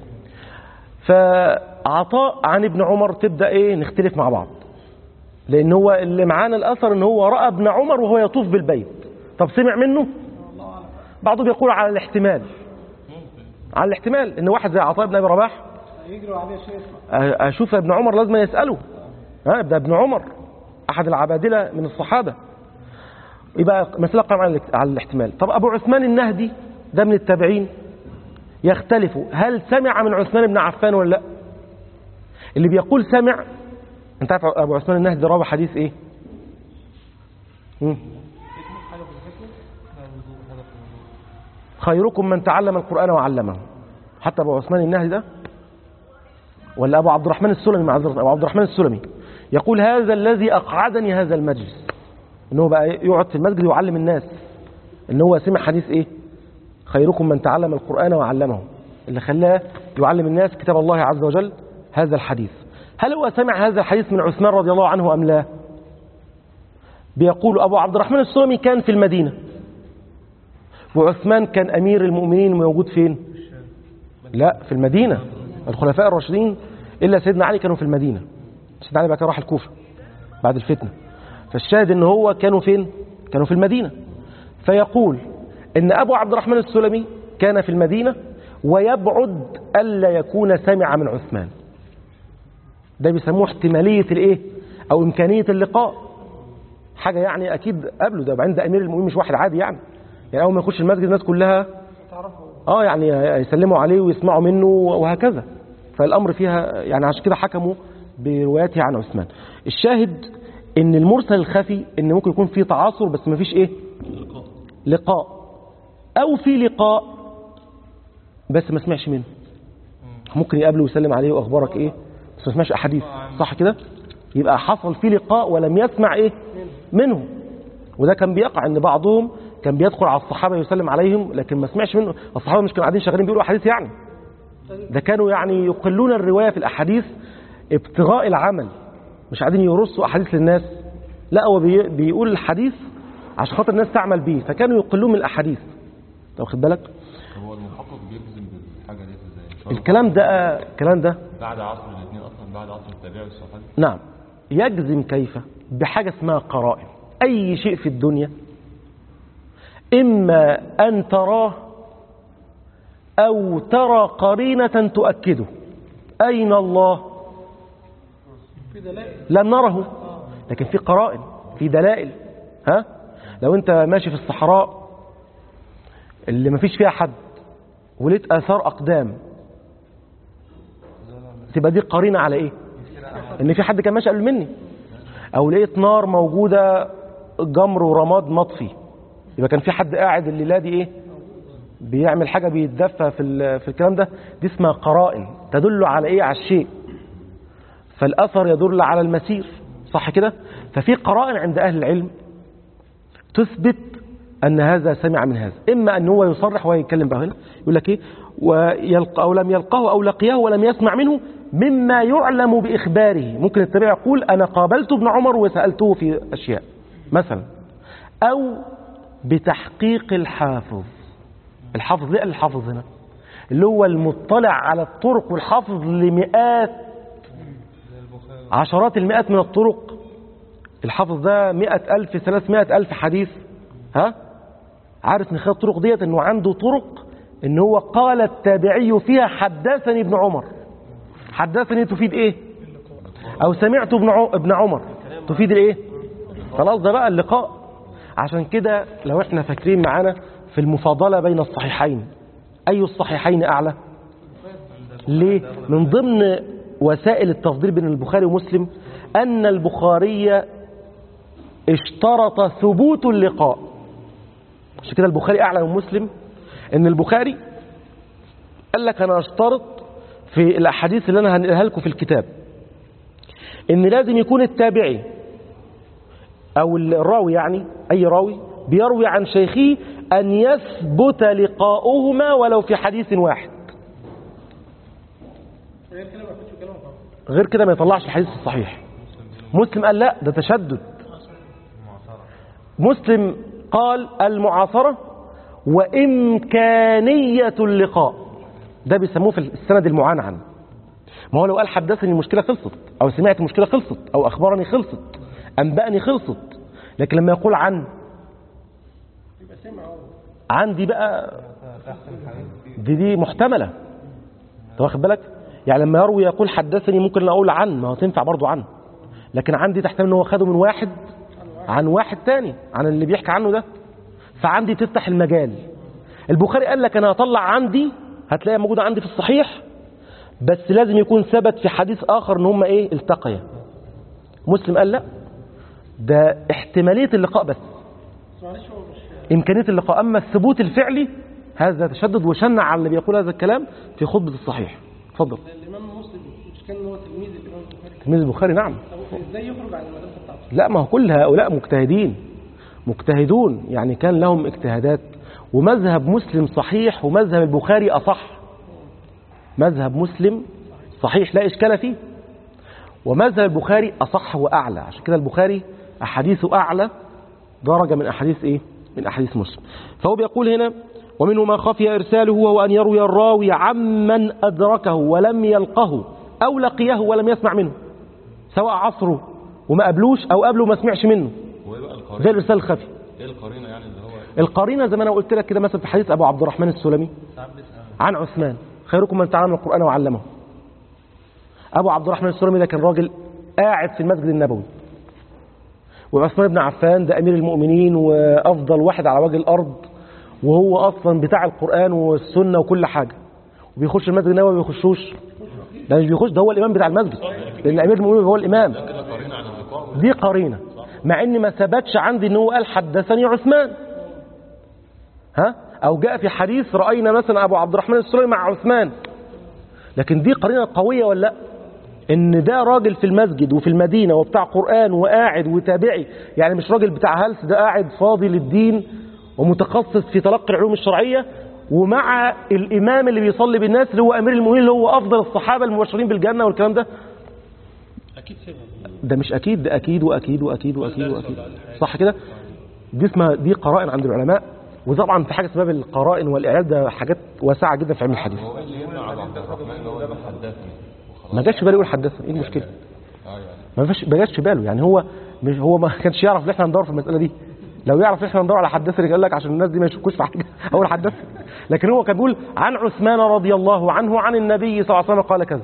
فعطاء عن ابن عمر تبدا ايه نختلف مع بعض لان هو اللي معانا الاثر ان هو راى ابن عمر وهو يطوف بالبيت طب سمع منه بعضهم يقول على الاحتمال على الاحتمال ان واحد زي عطاء بن ابي رباح يجروا عليه شيخ اشوف ابن عمر لازم يساله ها ده ابن عمر احد العبادله من الصحابه يبقى مسألة قائمة على الاك- على الاحتمال طب أبو عثمان النهدي ده من التابعين يختلف هل سمع من عثمان بن عفان ولا لا اللي بيقول سمع انت عارف أبو عثمان النهدي روى حديث ايه مم. خيركم من تعلم القرآن وعلمه حتى أبو عثمان النهدي ده ولا أبو عبد الرحمن السلمي معذرة أبو عبد الرحمن السلمي يقول هذا الذي أقعدني هذا المجلس إن هو بقى يقعد في المسجد ويعلم الناس إن هو سمع حديث إيه خيركم من تعلم القرآن وعلمه اللي خلاه يعلم الناس كتاب الله عز وجل هذا الحديث هل هو سمع هذا الحديث من عثمان رضي الله عنه أم لا بيقول أبو عبد الرحمن السلمي كان في المدينة وعثمان كان أمير المؤمنين موجود فين لا في المدينة الخلفاء الراشدين إلا سيدنا علي كانوا في المدينة سيدنا علي بقى كان راح الكوفة بعد الفتنة فالشاهد ان هو كانوا فين كانوا في المدينة فيقول ان أبو عبد الرحمن السلمي كان في المدينة ويبعد ألا يكون سمع من عثمان ده بيسموه احتمالية الايه او امكانية اللقاء حاجة يعني اكيد قبله ده عند امير المؤمنين مش واحد عادي يعني يعني اول ما يخش المسجد الناس كلها اه يعني يسلموا عليه ويسمعوا منه وهكذا فالامر فيها يعني عشان كده حكموا برواياته عن عثمان الشاهد ان المرسل الخفي ان ممكن يكون فيه تعاصر بس ما فيش ايه لقاء او في لقاء بس ما سمعش منه ممكن يقابله ويسلم عليه واخبارك ايه بس ما سمعش احاديث صح كده يبقى حصل في لقاء ولم يسمع ايه منه وده كان بيقع ان بعضهم كان بيدخل على الصحابه يسلم عليهم لكن ما سمعش منه الصحابه مش كانوا قاعدين شغالين بيقولوا احاديث يعني ده كانوا يعني يقلون الروايه في الاحاديث ابتغاء العمل مش قاعدين يرصوا احاديث للناس لا هو بي بيقول الحديث عشان خاطر الناس تعمل بيه فكانوا يقلون من الاحاديث انت واخد بالك هو المحقق بيجزم بالحاجه ديت ازاي؟ الكلام ده الكلام ده بعد عصر الاثنين اصلا بعد عصر التابعي والصحابي نعم يجزم كيف بحاجة اسمها قرائن أي شيء في الدنيا إما أن تراه أو ترى قرينة تؤكده أين الله لم نره لكن في قرائن في دلائل ها لو أنت ماشي في الصحراء اللي ما فيش فيها حد ولقيت آثار أقدام تبقى دي قرينة على إيه ان في حد كان ماشي قبل مني او لقيت نار موجوده جمر ورماد مطفي يبقى كان في حد قاعد الليله دي ايه بيعمل حاجه بيتدفى في ال- في الكلام ده دي اسمها قرائن تدل على ايه على الشيء فالاثر يدل على المسير صح كده ففي قرائن عند اهل العلم تثبت ان هذا سمع من هذا اما ان هو يصرح ويتكلم بقى هنا يقول لك ايه ويلقى او لم يلقاه او لقيه ولم يسمع منه مما يعلم باخباره ممكن التابع يقول انا قابلت ابن عمر وسالته في اشياء مثلا او بتحقيق الحافظ الحافظ ليه قال الحافظ هنا اللي هو المطلع على الطرق والحافظ لمئات عشرات المئات من الطرق الحافظ ده مئة ألف ثلاثمائة ألف حديث ها عارف من خلال الطرق ديت انه عنده طرق ان هو قال التابعي فيها حدثني ابن عمر حدثني تفيد ايه او سمعت ابن عو- ابن عمر تفيد الايه خلاص ده بقى اللقاء عشان كده لو احنا فاكرين معانا في المفاضلة بين الصحيحين اي الصحيحين اعلى ليه من ضمن وسائل التفضيل بين البخاري ومسلم ان البخاري اشترط ثبوت اللقاء عشان كده البخاري اعلى من مسلم ان البخاري قال لك انا اشترط في الاحاديث اللي انا هنقلها لكم في الكتاب ان لازم يكون التابعي او الراوي يعني اي راوي بيروي عن شيخه ان يثبت لقاؤهما ولو في حديث واحد غير كده ما كنتش كلامه غير كده ما يطلعش الحديث الصحيح مسلم قال لا ده تشدد مسلم قال المعاصرة وإمكانية اللقاء ده بيسموه في السند المعنعن ما هو لو قال حدثني المشكلة خلصت أو سمعت المشكلة خلصت أو أخبرني خلصت أنبأني خلصت لكن لما يقول عن يبقى سمع هو عندي بقى دي دي محتملة انت واخد بالك يعني لما يروي يقول حدثني ممكن أنا اقول عن ما هو تنفع برضو عن لكن عندي تحتمل ان هو خده من واحد عن واحد تاني عن اللي بيحكي عنه ده فعندي تفتح المجال البخاري قال لك انا هطلع عندي هتلاقيها موجودة عندي في الصحيح بس لازم يكون ثبت في حديث اخر ان هما ايه التقيا مسلم قال لا ده احتمالية اللقاء بس بس معلش هو مش إمكانية اللقاء أما الثبوت الفعلي هذا تشدد وشنع على اللي بيقول هذا الكلام في خطبة الصحيح اتفضل الامام مسلم مش كان هو تلميذ الامام البخاري تلميذ البخاري نعم طب ازاي يخرج عن المدرسه بتاعته؟ لا ما هو كل هؤلاء مجتهدين مجتهدون يعني كان لهم اجتهادات ومذهب مسلم صحيح ومذهب البخاري أصح مذهب مسلم صحيح لا إشكال فيه ومذهب البخاري أصح وأعلى عشان كده البخاري أحاديثه أعلى درجة من أحاديث إيه؟ من أحاديث مسلم فهو بيقول هنا ومنه ما خفي إرساله وهو أن يروي الراوي عمن أدركه ولم يلقه أو لقيه ولم يسمع منه سواء عصره وما قبلوش أو قبله وما سمعش منه وايه بقى ده القرينه الإرسال الخفي ايه القرينه يعني اللي هو القرينة زي ما أنا قلت لك كده مثلا في حديث أبو عبد الرحمن السلمي عن عثمان خيركم من تعلم القرآن وعلمه أبو عبد الرحمن السلمي ده كان راجل قاعد في المسجد النبوي وعثمان بن عفان ده أمير المؤمنين وأفضل واحد على وجه الأرض وهو أصلا بتاع القرآن والسنة وكل حاجة وبيخش المسجد النبوي ما بيخشوش ده مش بيخش ده هو الإمام بتاع المسجد لأن أمير المؤمنين هو الإمام دي قرينة مع ان ما ثبتش عندي ان هو قال حدثني عثمان ها او جاء في حديث راينا مثلا ابو عبد الرحمن السلمي مع عثمان لكن دي قرينه قويه ولا لا ان ده راجل في المسجد وفي المدينه وبتاع قران وقاعد وتابعي يعني مش راجل بتاع هلس ده قاعد فاضي للدين ومتخصص في تلقي العلوم الشرعيه ومع الامام اللي بيصلي بالناس اللي هو امير المؤمنين اللي هو افضل الصحابه المبشرين بالجنه والكلام ده اكيد سبب ده مش اكيد ده اكيد واكيد واكيد واكيد واكيد صح كده دي اسمها دي قرائن عند العلماء وطبعا في حاجه اسمها القرائن والاعلام ده حاجات واسعه جدا في علم الحديث هو ايه اللي يمنع على عبد الرحمن ان هو يبقى حدثني ما جاش في باله يقول حدثني ايه المشكله اه يعني ما فيش ما جاش في باله يعني هو مش هو ما كانش يعرف ان احنا هندور في المساله دي لو يعرف ان احنا هندور على حدثني قال لك عشان الناس دي ما يشكوش في حاجه اقول حدثني لكن هو كان بيقول عن عثمان رضي الله عنه عن النبي صلى الله عليه وسلم قال كذا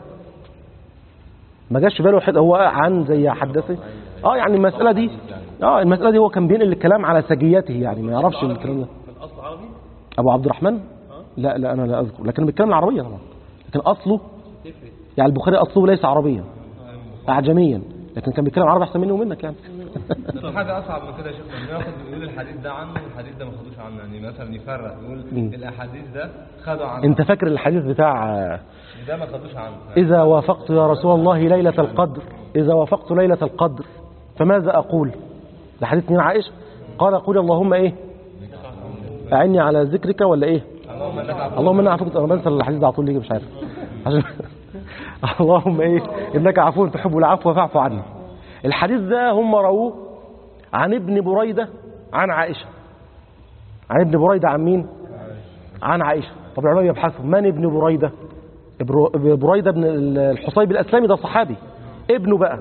ما جاش في باله حد هو عن زي حدثني اه يعني المساله دي اه المساله دي هو كان بينقل الكلام على سجيته يعني ما يعرفش الكلام ده في الاصل عربي ابو عبد الرحمن لا لا انا لا اذكر لكن بيتكلم العربيه طبعا لكن اصله يعني البخاري اصله ليس عربيا اعجميا لكن كان بيتكلم عربي احسن مني ومنك يعني في حاجه اصعب من كده يا شيخ انه ياخد يقول الحديث ده عنه والحديث ده ما خدوش عنه يعني مثلا يفرق يقول مم. الاحاديث ده خدوا عنه انت فاكر الحديث بتاع آه، ده ما خدوش عنه اذا وافقت يا رسول الله ليله القدر اذا وافقت ليله القدر فماذا اقول ده حديث من عائشه قال قول اللهم ايه اعني على ذكرك ولا ايه اللهم انك عفو انا بنسى الحديث ده على طول ليه مش عارف عشان اللهم ايه انك عفو تحب العفو فاعف عني الحديث ده هم رووه عن ابن بريده عن عائشه عن ابن بريده عن مين عن عائشه طب العلماء يبحثوا من ابن بريده إبرو- بريده بن الحصيب الاسلامي ده صحابي ابنه بقى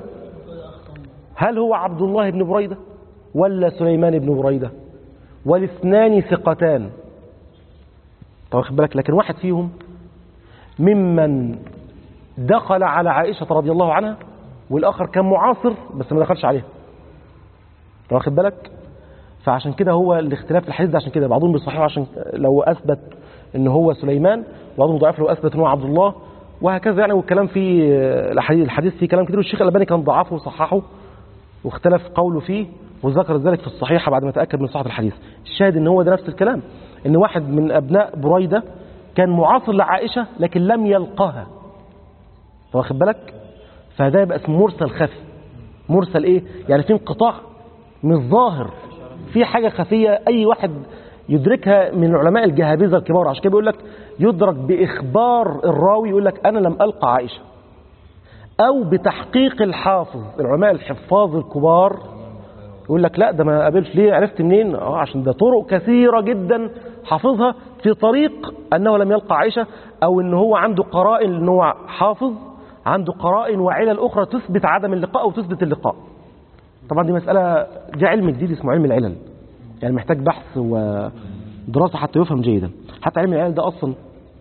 هل هو عبد الله بن بريده ولا سليمان بن بريده والاثنان ثقتان طب واخد بالك لكن واحد فيهم ممن دخل على عائشة رضي الله عنها والآخر كان معاصر بس ما دخلش عليها طب واخد بالك فعشان كده هو الاختلاف في الحديث ده عشان كده بعضهم بيصححه عشان لو أثبت ان هو سليمان وبعضهم ضعف لو أثبت ان هو عبد الله وهكذا يعني والكلام في الحديث الحديث فيه كلام كتير والشيخ الألباني كان ضعفه وصححه واختلف قوله فيه وذكر ذلك في الصحيحة بعد ما تأكد من صحة الحديث الشاهد ان هو ده نفس الكلام ان واحد من أبناء بريدة كان معاصر لعائشة لكن لم يلقاها أنت واخد بالك فده يبقى اسمه مرسل خفي مرسل ايه يعني في انقطاع مش ظاهر في حاجة خفية اي واحد يدركها من العلماء الجهابذة الكبار عشان كده بيقول لك يدرك بإخبار الراوي يقول لك أنا لم ألقى عائشة أو بتحقيق الحافظ العلماء الحفاظ الكبار يقول لك لا ده ما قابلش ليه عرفت منين اه عشان ده طرق كثيرة جدا حافظها في طريق أنه لم يلقى عائشة أو أنه هو عنده قرائن أنه هو حافظ عنده قرائن وعلل أخرى تثبت عدم اللقاء أو تثبت اللقاء طبعا دي مسألة دي علم جديد اسمه علم العلل يعني محتاج بحث ودراسة حتى يفهم جيدا حتى علم العلل ده أصلا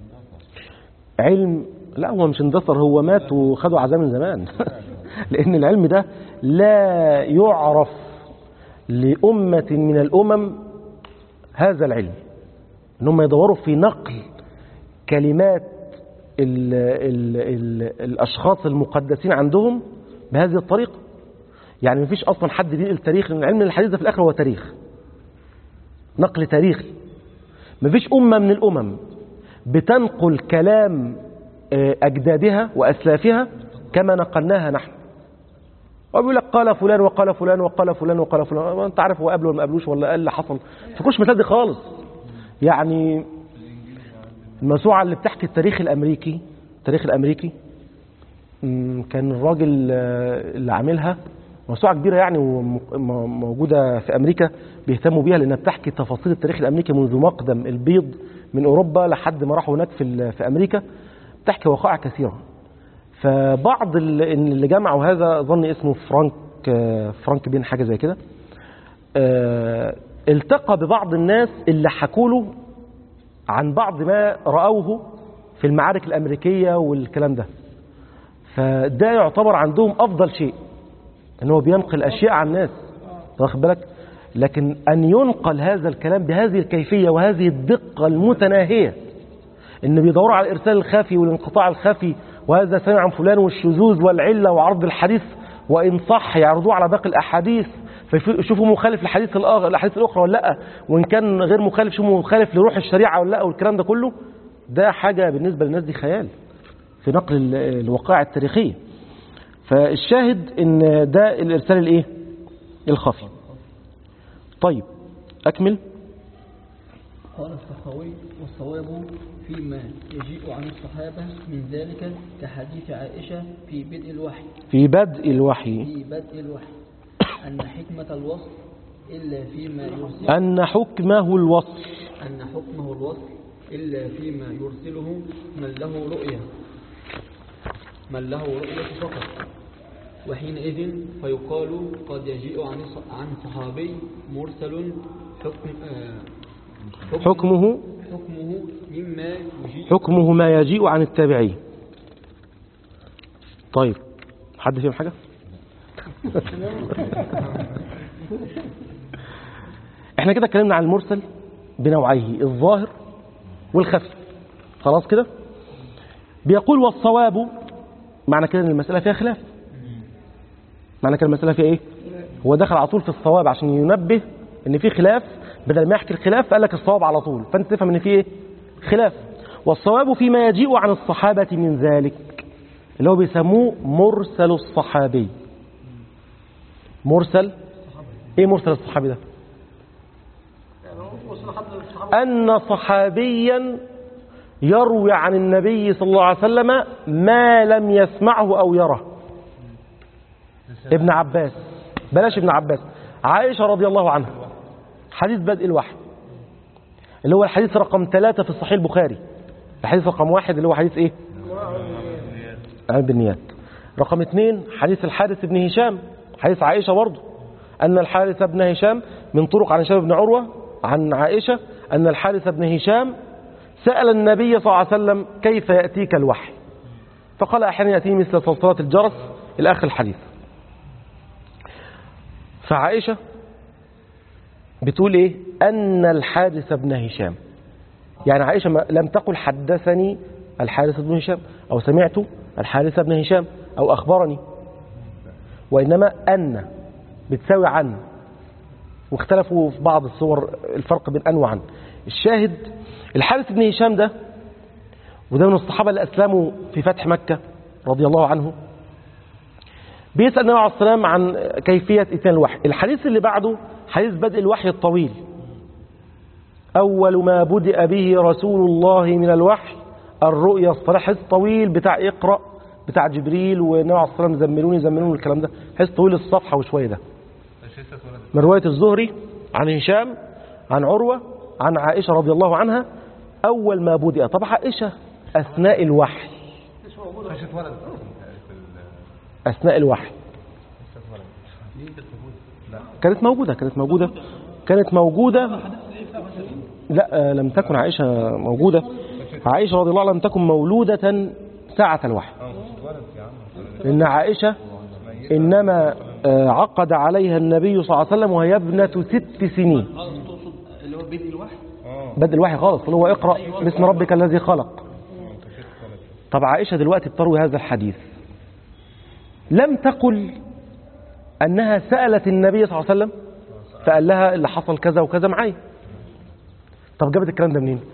علم لا هو مش اندثر هو مات وخدوا عذاب من زمان لأن العلم ده لا يعرف لأمة من الأمم هذا العلم ان هم يدوروا في نقل كلمات ال ال ال الأشخاص المقدسين عندهم بهذه الطريقة يعني مفيش أصلا حد بينقل تاريخ لأن علم الحديث ده في الآخر هو تاريخ نقل تاريخي مفيش أمة من الأمم بتنقل كلام آه، أجدادها وأسلافها كما نقلناها نحن وبيقول لك قال فلان وقال فلان وقال فلان وقال فلان وانت عارف هو قبله ولا ما قبلوش ولا قال اللي حصل فكوش مصدق خالص يعني الموسوعة اللي بتحكي التاريخ الأمريكي التاريخ الأمريكي مم، كان الراجل آه، اللي عاملها موسوعة كبيرة يعني وموجودة في أمريكا بيهتموا بيها لأنها بتحكي تفاصيل التاريخ الأمريكي منذ مقدم البيض من أوروبا لحد ما راحوا هناك في ال- في أمريكا بتحكي وقائع كثيرة فبعض ال- اللي جمعوا هذا ظن اسمه فرانك آه، فرانك بين حاجة زي كده آه، التقى ببعض الناس اللي حكوا له عن بعض ما رأوه في المعارك الأمريكية والكلام ده فده يعتبر عندهم أفضل شيء ان هو بينقل أشياء عن الناس واخد بالك لكن أن ينقل هذا الكلام بهذه الكيفية وهذه الدقة المتناهية ان بيدوروا على الإرسال الخفي والانقطاع الخفي وهذا سمع عن فلان والشذوذ والعلة وعرض الحديث وإن صح يعرضوه على باقي الأحاديث فيشوفوا مخالف للحديث الآخر الأحاديث الأخرى ولا لا وإن كان غير مخالف شوفوا مخالف لروح الشريعة ولا لا والكلام ده كله ده حاجة بالنسبة للناس دي خيال في نقل ال- الوقائع التاريخية فالشاهد ان ده الارسال الايه الخفي طيب اكمل قال السخاوي والصواب فيما يجيء عن الصحابة من ذلك كحديث عائشة في بدء الوحي في بدء الوحي في بدء الوحي أن حكمة الوصف إلا فيما يرسل ان حكمه الوصف أن حكمه الوصل إلا فيما يرسله من له رؤية من له رؤية فقط وحينئذ فيقال قد يجيء عن ص- عن صحابي مرسل حكم آه، حكمه حكمه مما يجيء حكمه ما يجيء عن التابعين طيب حد فيهم حاجة احنا كده اتكلمنا عن المرسل بنوعيه الظاهر والخفي خلاص كده بيقول والصواب معنى كده ان المسألة فيها خلاف معنى كده المسألة فيها ايه هو دخل على طول في الصواب عشان ينبه ان في خلاف بدل ما يحكي الخلاف قال لك الصواب على طول فانت تفهم ان في ايه خلاف والصواب فيما يجيء عن الصحابة من ذلك اللي هو بيسموه مرسل الصحابي مرسل ايه مرسل الصحابي ده يعني هو وصل حد الصحابة أن صحابيا يروي عن النبي صلى الله عليه وسلم ما لم يسمعه أو يره ابن عباس بلاش ابن عباس عائشة رضي الله عنها حديث بدء الوحي اللي هو الحديث رقم ثلاثة في الصحيح البخاري الحديث رقم واحد اللي هو حديث ايه عن بالنيات رقم اثنين حديث الحارث بن هشام حديث عائشة برضه أن الحارث بن هشام من طرق عن هشام بن عروة عن عائشة أن الحارث بن هشام سأل النبي صلى الله عليه وسلم كيف يأتيك الوحي فقال أحيانا يأتيه مثل صلصلة الجرس إلى آخر الحديث فعائشة بتقول إيه أن الحارث بن هشام يعني عائشة ما- لم تقل حدثني الحارث بن هشام أو سمعت الحارث بن هشام أو أخبرني وإنما أن بتساوي عن واختلفوا في بعض الصور الفرق بين أن وعن الشاهد الحارث بن هشام ده وده من الصحابة اللي أسلموا في فتح مكة رضي الله عنه بيسأل النبي عليه السلام عن كيفية إتيان الوحي الحديث اللي بعده حديث بدء الوحي الطويل أول ما بدأ به رسول الله من الوحي الرؤيا الصالحة حديث طويل بتاع اقرأ بتاع جبريل والنبي عليه الصلاة والسلام زملوني زملوني الكلام ده حديث طويل الصفحة وشوية ده الشيخ اتولد من رواية الزهري عن هشام عن عروة عن عائشة رضي الله عنها أول ما بدأ طب عائشة أثناء الوحي مش اتولد أثناء الوحي كانت موجودة كانت موجودة كانت موجودة لا آه، لم تكن عائشة موجودة عائشة رضي الله عنها لم تكن مولودة ساعة الوحي لأن عائشة إنما آه، عقد عليها النبي صلى الله عليه وسلم وهي ابنة ست سنين تقصد اللي هو بدء الوحي بدء الوحي خالص اللي هو اقرأ باسم ربك الذي خلق طب عائشة دلوقتي بتروي هذا الحديث لم تقل أنها سألت النبي صلى الله عليه وسلم فقال لها اللي حصل كذا وكذا معايا طب جابت الكلام ده منين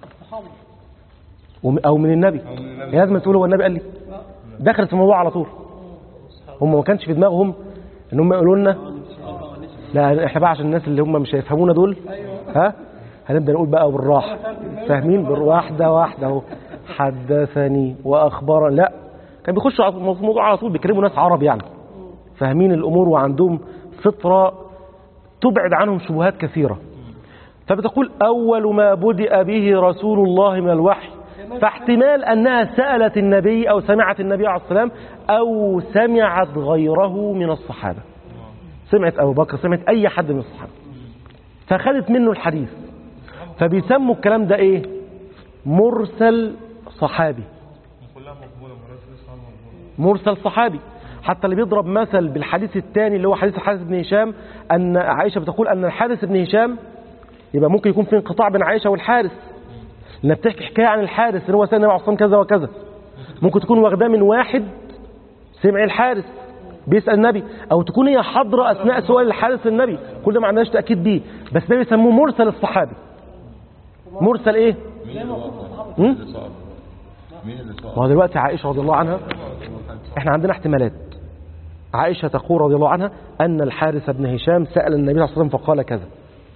وم- او من النبي هي لازم تقول هو النبي قال لي دخلت في الموضوع على طول هم ما كانش في دماغهم ان هم يقولوا لنا لا احنا بقى عشان الناس اللي هم مش هيفهمونا دول ها هنبدا نقول بقى بالراحه فاهمين بال- واحده واحده اهو حدثني واخبرني لا كان بيخشوا على الموضوع على طول بيكلموا ناس عرب يعني فاهمين الامور وعندهم فطره تبعد عنهم شبهات كثيره فبتقول أول ما بدأ به رسول الله من الوحي فاحتمال أنها سألت النبي أو سمعت النبي عليه الصلاة والسلام أو سمعت غيره من الصحابة سمعت أبو بكر سمعت أي حد من الصحابة فخدت منه الحديث فبيسموا الكلام ده إيه مرسل صحابي كلها مقبولة مرسل الصحابة مقبولة مرسل صحابي حتى اللي بيضرب مثل بالحديث الثاني اللي هو حديث الحارث بن هشام أن عائشة بتقول أن الحارث بن هشام يبقى ممكن يكون في انقطاع بين عائشة والحارث لأنها بتحكي حكاية عن الحارث اللي هو سيدنا النبي عليه الصلاة والسلام كذا وكذا ممكن تكون واخداه من واحد سمع الحارث بيسأل النبي أو تكون هي حاضرة أثناء سؤال الحارث للنبي كل ده ما عندناش تأكيد بيه بس ده بيسموه مرسل الصحابي مرسل إيه؟ مين اللي وقف؟ هم؟ اللي صعب مين اللي صعب؟ ما هو دلوقتي عائشة رضي الله عنها احنا عندنا احتمالات عائشة تقول رضي الله عنها أن الحارث بن هشام سأل النبي صلى الله عليه وسلم فقال كذا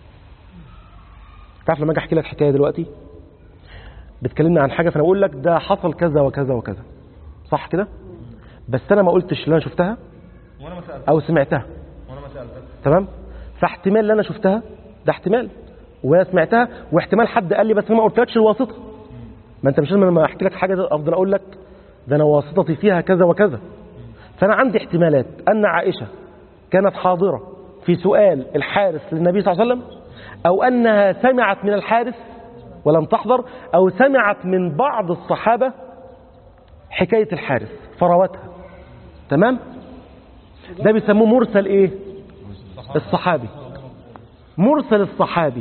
تعرف لما اجي احكي لك حكايه دلوقتي بتكلمنا عن حاجه فانا اقول لك ده حصل كذا وكذا وكذا صح كده بس انا ما قلتش اللي انا شفتها وانا ما سألت او سمعتها وانا ما سألتك تمام فاحتمال اللي انا شفتها ده احتمال وانا سمعتها واحتمال حد قال لي بس أنا ما قلتلكش الواسطه ما انت مش لازم لما احكي لك حاجه ده افضل اقول لك ده انا واسطتي فيها كذا وكذا فانا عندي احتمالات ان عائشه كانت حاضره في سؤال الحارث للنبي صلى الله عليه وسلم او انها سمعت من الحارث ولم تحضر او سمعت من بعض الصحابه حكايه الحارث فروتها تمام ده بيسموه مرسل ايه الصحابي مرسل الصحابي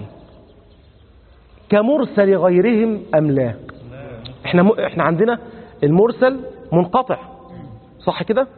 كمرسل غيرهم ام لا احنا م... احنا عندنا المرسل منقطع صح كده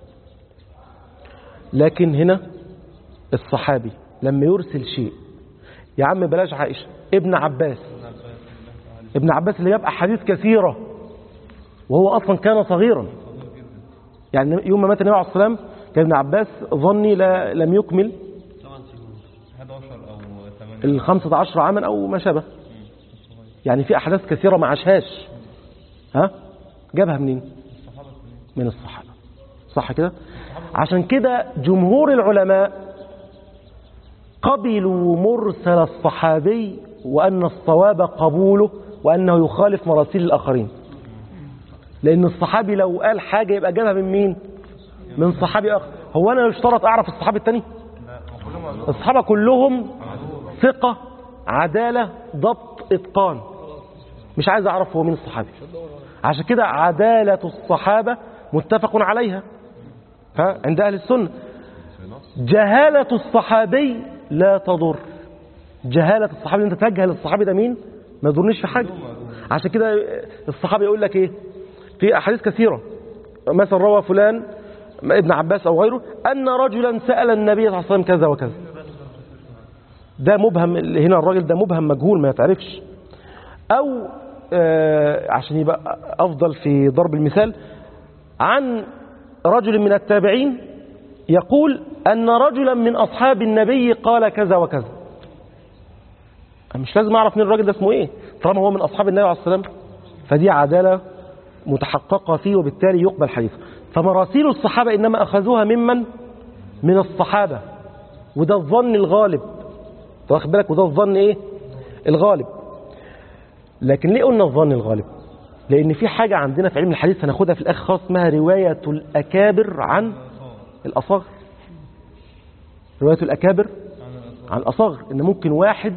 لكن هنا الصحابي لما يرسل شيء يا عم بلاش عائشة ابن عباس ابن عباس اللي جاب أحاديث كثيرة وهو أصلا كان صغيرا يعني يوم ما مات النبي عليه الصلاة والسلام كان ابن عباس ظني لا لم يكمل 11 او 8 ال 15 عاما أو ما شابه يعني في أحداث كثيرة ما عاشهاش ها جابها منين من الصحابة صح كده عشان كده جمهور العلماء قبلوا مرسل الصحابي وأن الصواب قبوله وأنه يخالف مراسيل الآخرين لأن الصحابي لو قال حاجة يبقى جابها من مين من صحابي آخر هو أنا يشترط أعرف الصحابي التاني الصحابة كلهم ثقة عدالة ضبط إتقان مش عايز أعرف هو مين الصحابي عشان كده عدالة الصحابة متفق عليها ها عند أهل السنة جهالة الصحابي لا تضر جهالة الصحابي انت تجهل الصحابي ده مين ما يضرنيش في حاجة عشان كده الصحابي يقول لك ايه في احاديث كثيرة مثلا روى فلان ابن عباس او غيره ان رجلا سأل النبي صلى الله عليه وسلم كذا وكذا ده مبهم هنا الراجل ده مبهم مجهول ما يتعرفش او آه عشان يبقى افضل في ضرب المثال عن رجل من التابعين يقول أن رجلا من أصحاب النبي قال كذا وكذا مش لازم أعرف مين الراجل ده اسمه إيه طالما هو من أصحاب النبي عليه الصلاة والسلام فدي عدالة متحققة فيه وبالتالي يقبل حديثه فمراسيل الصحابة إنما أخذوها ممن من الصحابة وده الظن الغالب واخد بالك وده الظن إيه الغالب لكن ليه قلنا الظن الغالب لأن في حاجة عندنا في علم الحديث هناخدها في الآخر خاص اسمها رواية الأكابر عن الأصاغر رواية الأكابر عن الأصاغر إن ممكن واحد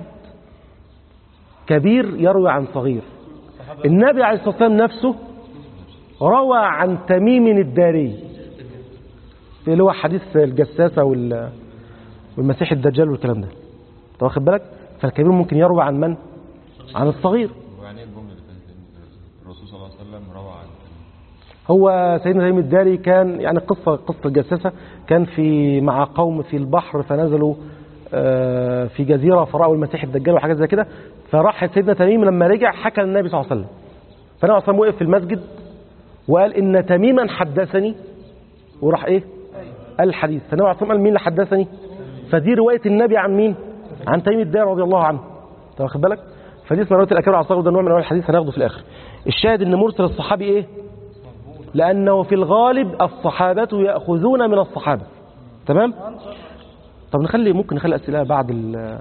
كبير يروي عن صغير النبي عليه الصلاة والسلام نفسه روى عن تميم الداري اللي هو حديث الجساسة وال والمسيح الدجال والكلام ده انت واخد بالك فالكبير ممكن يروي عن من عن الصغير ويعني ايه الجمله اللي فاتت الرسول صلى الله عليه وسلم روى عن هو سيدنا تميم الداري كان يعني قصة قصة الجساسة كان في مع قوم في البحر فنزلوا آه، في جزيرة فرأوا المسيح الدجال وحاجات زي كده فراح سيدنا تميم لما رجع حكى للنبي صلى الله عليه وسلم فالنبي صلى الله عليه وسلم وقف في المسجد وقال إن تميما حدثني وراح إيه قال الحديث فالنبي عليه الصلاة والسلام قال مين اللي حدثني فدي رواية النبي عن مين عن تميم الدار رضي الله عنه انت واخد بالك فدي اسمها رواية الأكابر على الصغر ده نوع من أنواع الحديث هناخده في الآخر الشاهد إن مرسل الصحابي إيه لأنه في الغالب الصحابة يأخذون من الصحابة تمام طب نخلي ممكن نخلي أسئلة بعد ال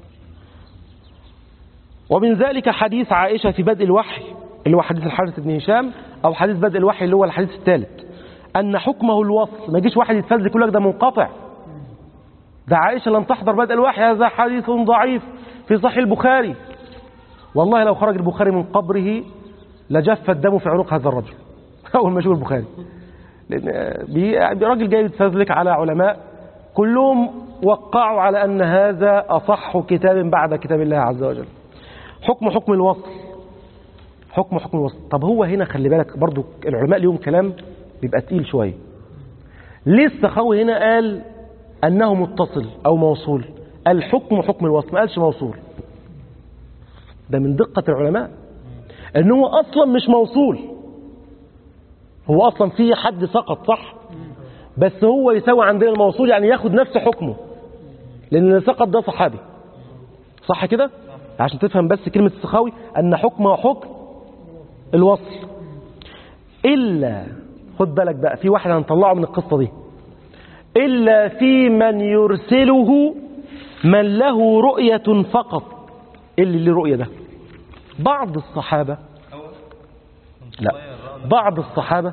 ومن ذلك حديث عائشة في بدء الوحي اللي هو حديث الحارث بن هشام أو حديث بدء الوحي اللي هو الحديث الثالث أن حكمه الوصل ما يجيش واحد يتفزلك يقول لك ده منقطع ده عائشة لم تحضر بدء الوحي هذا حديث ضعيف في صحيح البخاري والله لو خرج البخاري من قبره لجف الدم في عنق هذا الرجل أول ما يشوف البخاري لأن بي- راجل جاي يتفزلك على علماء كلهم وقعوا على أن هذا أصح كتاب بعد كتاب الله عز وجل حكم حكم الوصل حكم حكم الوصل طب هو هنا خلي بالك برضو العلماء ليهم كلام بيبقى تقيل شوية ليه السخاوي هنا قال أنه متصل أو موصول الحكم حكم الوصل ما قالش موصول ده من دقة العلماء ان هو اصلا مش موصول هو اصلا في حد سقط صح بس هو يساوي عندنا الموصول يعني ياخد نفس حكمه لان اللي سقط ده صحابي صح كده عشان تفهم بس كلمة السخاوي ان حكمه حكم الوصل الا خد بالك بقى في واحد هنطلعه من القصة دي الا في من يرسله من له رؤية فقط إيه اللي له رؤية ده بعض الصحابة لا بعض الصحابة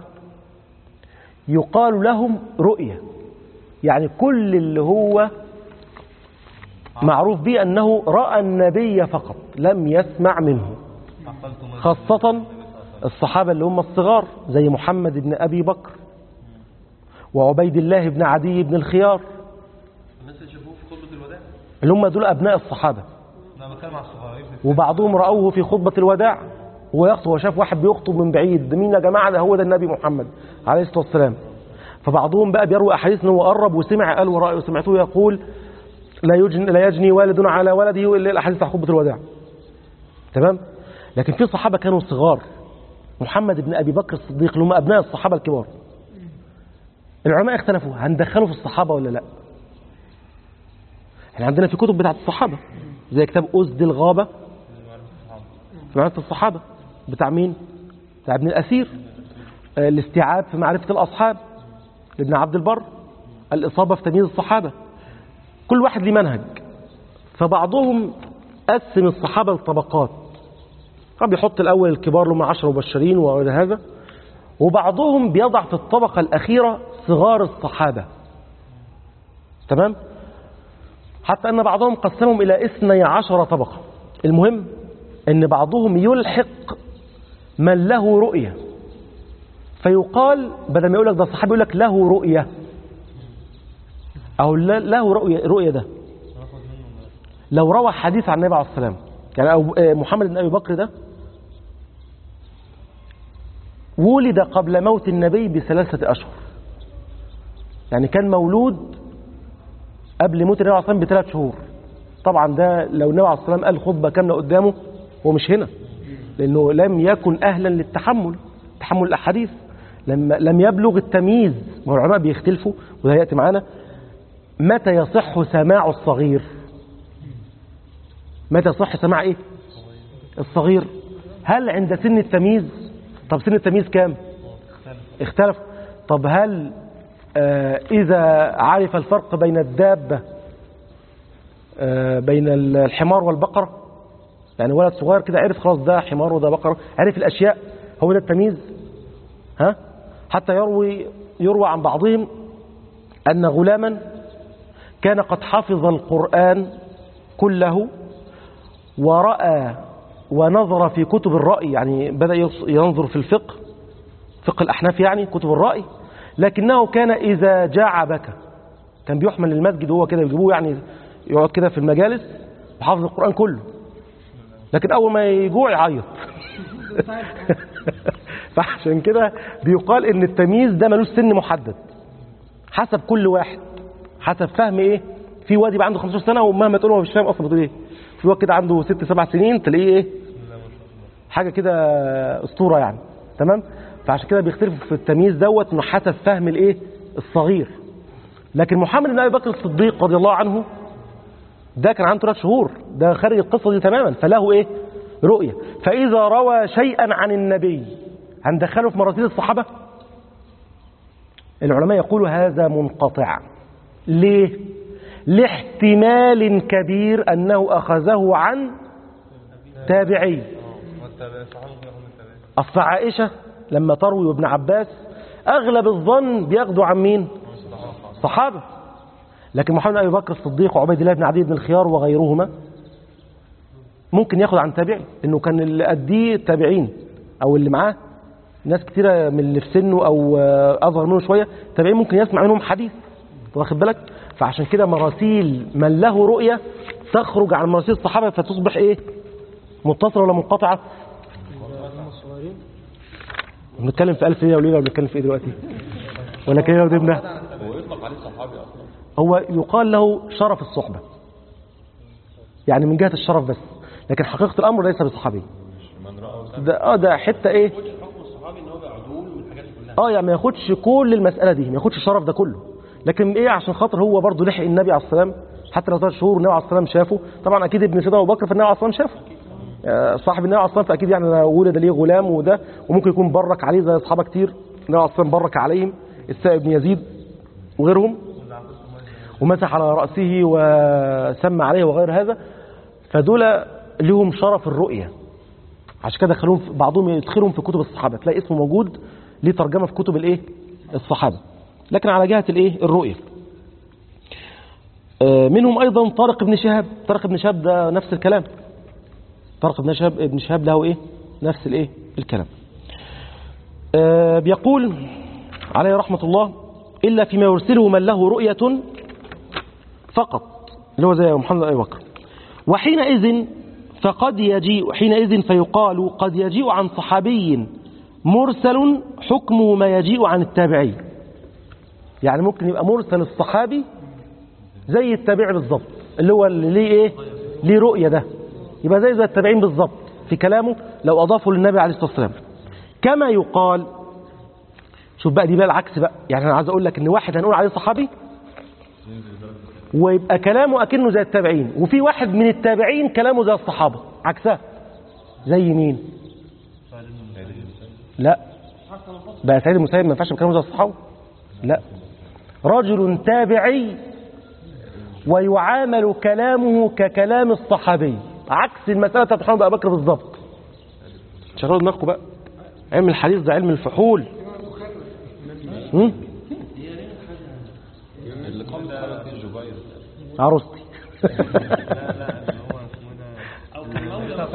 يقال لهم رؤية يعني كل اللي هو معروف به أنه رأى النبي فقط لم يسمع منه خاصة الصحابة اللي هم الصغار زي محمد بن أبي بكر وعبيد الله بن عدي بن الخيار الناس اللي شافوه في خطبة الوداع اللي هم دول أبناء الصحابة انا بتكلم على الصغيرين وبعضهم رأوه في خطبة الوداع هو يخطب وشاف واحد بيخطب من بعيد ده مين يا جماعة ده هو ده النبي محمد عليه الصلاة والسلام فبعضهم بقى بيروي أحاديث أنه قرب وسمع قال ورأي وسمعته يقول لا يجني, لا يجني والد على ولده إلا الأحاديث عن خطبة الوداع تمام لكن في صحابة كانوا صغار محمد بن أبي بكر الصديق اللي هم أبناء الصحابة الكبار العلماء اختلفوا هندخله في الصحابة ولا لا احنا عندنا في كتب بتاعت الصحابة زي كتاب أسد الغابة في معرفة الصحابة بتاع مين؟ بتاع ابن الأثير آه، الاستيعاب في معرفة الأصحاب لابن عبد البر الإصابة في تمييز الصحابة كل واحد ليه منهج فبعضهم قسم الصحابة لطبقات قد يحط الأول الكبار اللي هم عشرة مبشرين وغير هذا وبعضهم بيضع في الطبقة الأخيرة صغار الصحابة تمام؟ حتى أن بعضهم قسمهم إلى اثني عشر طبقة المهم أن بعضهم يلحق من له رؤية فيقال بدل ما يقول لك ده صحابي يقول لك له رؤية أو لا- له رؤية, رؤية ده لو روى حديث عن النبي عليه الصلاة والسلام يعني أو آه، محمد بن أبي بكر ده ولد قبل موت النبي بثلاثة أشهر يعني كان مولود قبل موت النبي عليه الصلاة والسلام بثلاث شهور طبعا ده لو النبي عليه الصلاة والسلام قال خطبة كاملة قدامه هو مش هنا لأنه لم يكن أهلا للتحمل تحمل الأحاديث لما لم يبلغ التمييز ما هو العلماء بيختلفوا وده يأتي معانا متى يصح سماع الصغير متى يصح سماع ايه الصغير هل عند سن التمييز طب سن التمييز كام اختلف طب هل آه إذا عرف الفرق بين الدابة آه بين الحمار والبقرة يعني ولد صغير كده عرف خلاص ده حمار وده بقرة عرف الأشياء هو ده التمييز ها حتى يروي يروى عن بعضهم أن غلاما كان قد حفظ القرآن كله ورأى ونظر في كتب الرأي يعني بدأ يص- ينظر في الفقه فقه الأحناف يعني كتب الرأي لكنه كان إذا جاع بكى كان بيحمل للمسجد وهو كده يجيبوه يعني يقعد كده في المجالس وحافظ القرآن كله لكن أول ما يجوع يعيط فعشان كده بيقال ان التمييز ده ملوش سن محدد حسب كل واحد حسب فهم ايه في واد يبقى عنده 15 سنه ومهما تقول هو مش فاهم اصلا بتقول ايه في واد كده عنده ست سبع سنين تلاقيه ايه حاجه كده اسطوره يعني تمام فعشان كده بيختلفوا في التمييز دوت انه حسب فهم الايه الصغير لكن محمد بن ابي بكر الصديق رضي الله عنه ده كان عنده ثلاث شهور ده خارج القصه دي تماما فله ايه رؤيه فاذا روى شيئا عن النبي هندخله في مراسيل الصحابه العلماء يقولوا هذا منقطع ليه لاحتمال كبير انه اخذه عن تابعي اصل عائشه لما تروي ابن عباس اغلب الظن بياخدوا عن مين صحابه لكن محمد بن ابي بكر الصديق وعبيد الله بن عدي بن الخيار وغيرهما ممكن ياخد عن تابعي انه كان اللي قديه تابعين او اللي معاه ناس كتيره من اللي في سنه او آه، اصغر منه شويه تابعين ممكن يسمع منهم حديث واخد بالك فعشان كده مراسيل من له رؤيه تخرج عن مراسيل الصحابه فتصبح ايه متصله ولا منقطعه بنتكلم في ألف ليلة وليلة ولا بنتكلم في إيه دلوقتي ولا كده ودبنا هو يطلق عليه صحابي اصلا هو يقال له شرف الصحبة يعني من جهة الشرف بس لكن حقيقة الأمر ليس بصحابي من راى ده اه ده حتة ايه اه يعني ما ياخدش كل المسألة دي ما ياخدش الشرف ده كله لكن ايه عشان خاطر هو برضه لحق النبي عليه السلام حتى لو ثلاث شهور النبي عليه السلام شافه طبعا اكيد ابن سيدنا ابو بكر فالنبي عليه السلام شافه آه، صاحب النبي عليه السلام فاكيد يعني أنا ولد ليه غلام وده وممكن يكون برك عليه زي اصحابه كتير النبي عليه السلام برك عليهم السائب بن يزيد وغيرهم ومسح على رأسه وسمى عليه وغير هذا فدول لهم شرف الرؤية عشان كده خلوهم في- بعضهم يدخلهم في كتب الصحابة تلاقي اسمه موجود ليه ترجمة في كتب الايه الصحابة لكن على جهة الايه الرؤية آه، منهم ايضا طارق بن شهاب طارق بن شهاب ده نفس الكلام طارق بن شهاب ابن شهاب له ايه نفس الايه الكلام آه، بيقول عليه رحمة الله إلا فيما يرسله من له رؤية فقط اللي هو زي محمد أبي بكر وحينئذ فقد يجيء حينئذ فيقال قد يجيء عن صحابي مرسل حكمه ما يجيء عن التابعي يعني ممكن يبقى مرسل الصحابي زي التابعي بالظبط اللي هو اللي ليه ايه ليه رؤية ده يبقى زي زي التابعين بالظبط في كلامه لو أضافه للنبي عليه الصلاة والسلام كما يقال شوف بقى دي بقى العكس بقى يعني انا عايز اقول لك ان واحد هنقول عليه صحابي ويبقى كلامه اكنه زي التابعين وفي واحد من التابعين كلامه زي الصحابه عكسها زي مين لا بقى سعيد المسيب ما ينفعش يبقى كلامه زي الصحابه لا رجل تابعي ويعامل كلامه ككلام الصحابي عكس المساله بتاعت محمد ابو بكر بالظبط شغلوا دماغكم بقى علم الحديث ده علم الفحول هم؟ اللي قام بخلق فيه جبير عروستي او كان مولى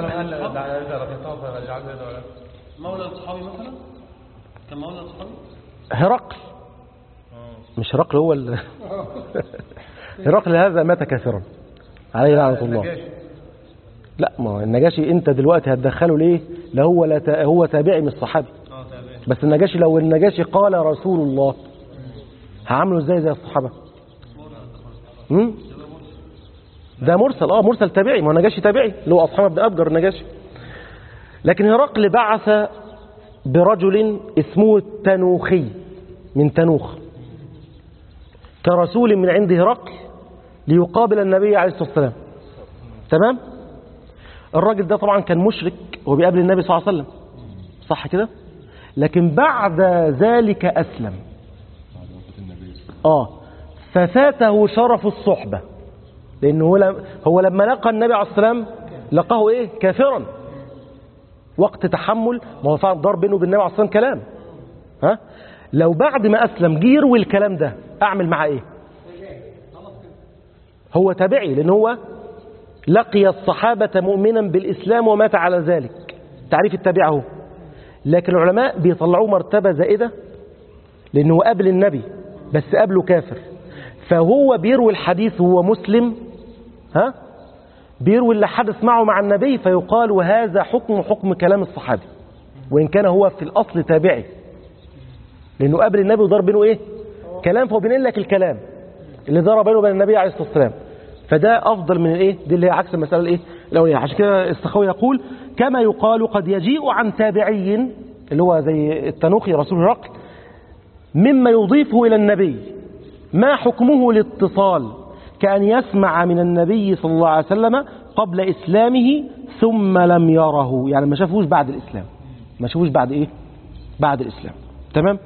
مولى الصحابي مثلا كان مولى الصحابي هرقل مش هرقل هو ال... هرقل هذا مات كافرا عليه لعنة الله لا ما هو النجاشي انت دلوقتي هتدخله ليه لا هو لا ت... هو تابعي من الصحابي بس النجاشي لو النجاشي قال رسول الله هعمله ازاي زي الصحابة هم؟ ده مرسل اه مرسل تابعي ما هو نجاشي تابعي اللي هو اصحاب ابن ابجر النجاشي لكن هرقل بعث برجل اسمه التنوخي من تنوخ كرسول من عند هرقل ليقابل النبي عليه الصلاة والسلام تمام الراجل ده طبعا كان مشرك وبيقابل النبي صلى الله عليه وسلم صح كده لكن بعد ذلك أسلم آه ففاته شرف الصحبة لأنه هو لم- هو لما لقى النبي عليه الصلاة والسلام لقاه إيه كافرا وقت تحمل ما هو فعلا ضرب بينه وبين النبي عليه الصلاة والسلام كلام ها لو بعد ما أسلم جه يروي الكلام ده أعمل معاه إيه هو تابعي لأن هو لقي الصحابة مؤمنا بالإسلام ومات على ذلك تعريف التابع هو لكن العلماء بيطلعوه مرتبة زائدة لأنه قبل النبي بس قبله كافر فهو بيروي الحديث وهو مسلم ها بيروي اللي حدث معه مع النبي فيقال وهذا حكم حكم كلام الصحابي وإن كان هو في الأصل تابعي لأنه قبل النبي وضرب بينه إيه كلام فهو بينقل لك الكلام اللي دار بينه وبين النبي عليه الصلاة والسلام فده أفضل من الإيه دي اللي هي عكس المسألة الإيه الأولية عشان كده السخاوي يقول كما يقال قد يجيء عن تابعي اللي هو زي التنوخي رسول هرقل مما يضيفه إلى النبي ما حكمه الاتصال كأن يسمع من النبي صلى الله عليه وسلم قبل إسلامه ثم لم يره يعني ما شافوش بعد الإسلام ما شافوش بعد إيه بعد الإسلام تمام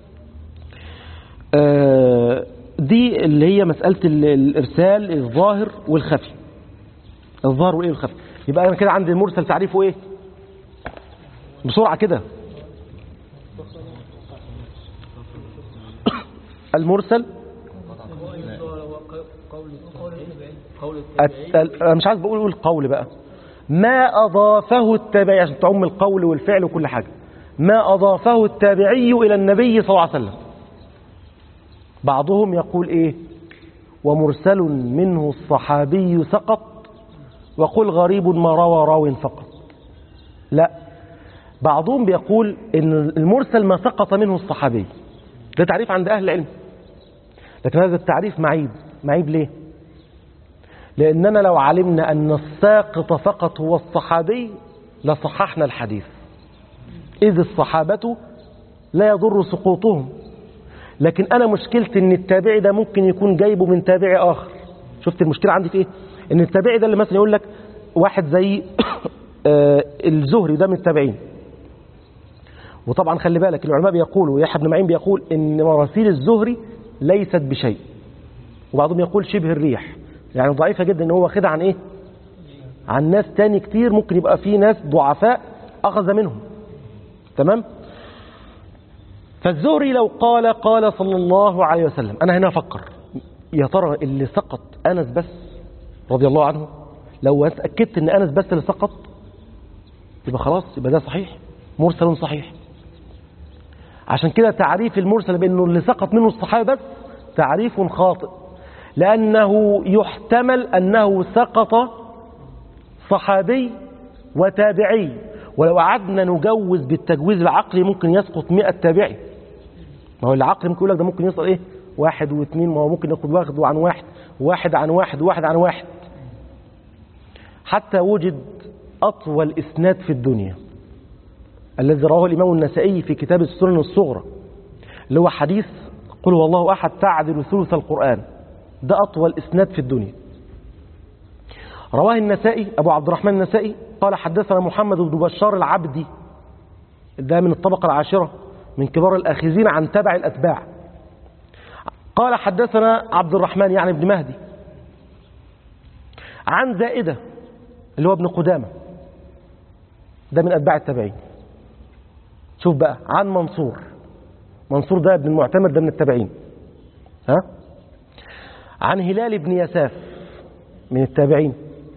آه دي اللي هي مسألة ال- الإرسال الظاهر والخفي الظاهر والإيه والخفي يبقى أنا كده عندي المرسل تعريفه إيه بسرعة كده المرسل الت- ال- انا مش عايز بقول اقول قول بقى ما اضافه التابعي عشان تعم القول والفعل وكل حاجه ما اضافه التابعي الى النبي صلى الله عليه وسلم بعضهم يقول ايه ومرسل منه الصحابي سقط وقل غريب ما روى راو فقط لا بعضهم بيقول ان المرسل ما سقط منه الصحابي ده تعريف عند اهل العلم لكن هذا التعريف معيب معيب ليه لأننا لو علمنا أن الساقط فقط هو الصحابي لصححنا الحديث إذ الصحابة لا يضر سقوطهم لكن أنا مشكلتي أن التابعي ده ممكن يكون جايبه من تابعي آخر شفت المشكلة عندي في إيه أن التابعي ده اللي مثلا يقول لك واحد زي آه، الزهري ده من التابعين وطبعا خلي بالك العلماء بيقولوا يحيى بن معين بيقول ان مراسيل الزهري ليست بشيء وبعضهم يقول شبه الريح يعني ضعيفة جدا ان هو واخدها عن ايه عن ناس تاني كتير ممكن يبقى في ناس ضعفاء اخذ منهم تمام فالزهري لو قال قال صلى الله عليه وسلم انا هنا افكر يا ترى اللي سقط انس بس رضي الله عنه لو اتاكدت ان انس بس اللي سقط يبقى خلاص يبقى ده صحيح مرسل صحيح عشان كده تعريف المرسل بانه اللي سقط منه الصحابه بس تعريف خاطئ لانه يحتمل انه سقط صحابي وتابعي ولو قعدنا نجوز بالتجويز العقلي ممكن يسقط 100 تابعي ما هو العقل ممكن يقول لك ده ممكن يصل ايه واحد واثنين ما هو ممكن ياخد واخده عن واحد واحد عن واحد واحد عن واحد حتى وجد اطول اسناد في الدنيا الذي رواه الامام النسائي في كتاب السنن الصغرى اللي هو حديث قل هو الله احد تعدل ثلث القران ده اطول اسناد في الدنيا رواه النسائي ابو عبد الرحمن النسائي قال حدثنا محمد بن بشار العبدي ده من الطبقه العاشره من كبار الاخذين عن تبع الاتباع قال حدثنا عبد الرحمن يعني ابن مهدي عن زائده اللي هو ابن قدامه ده من اتباع التابعين شوف بقى عن منصور منصور ده ابن المعتمر ده من التابعين ها عن هلال بن يساف من التابعين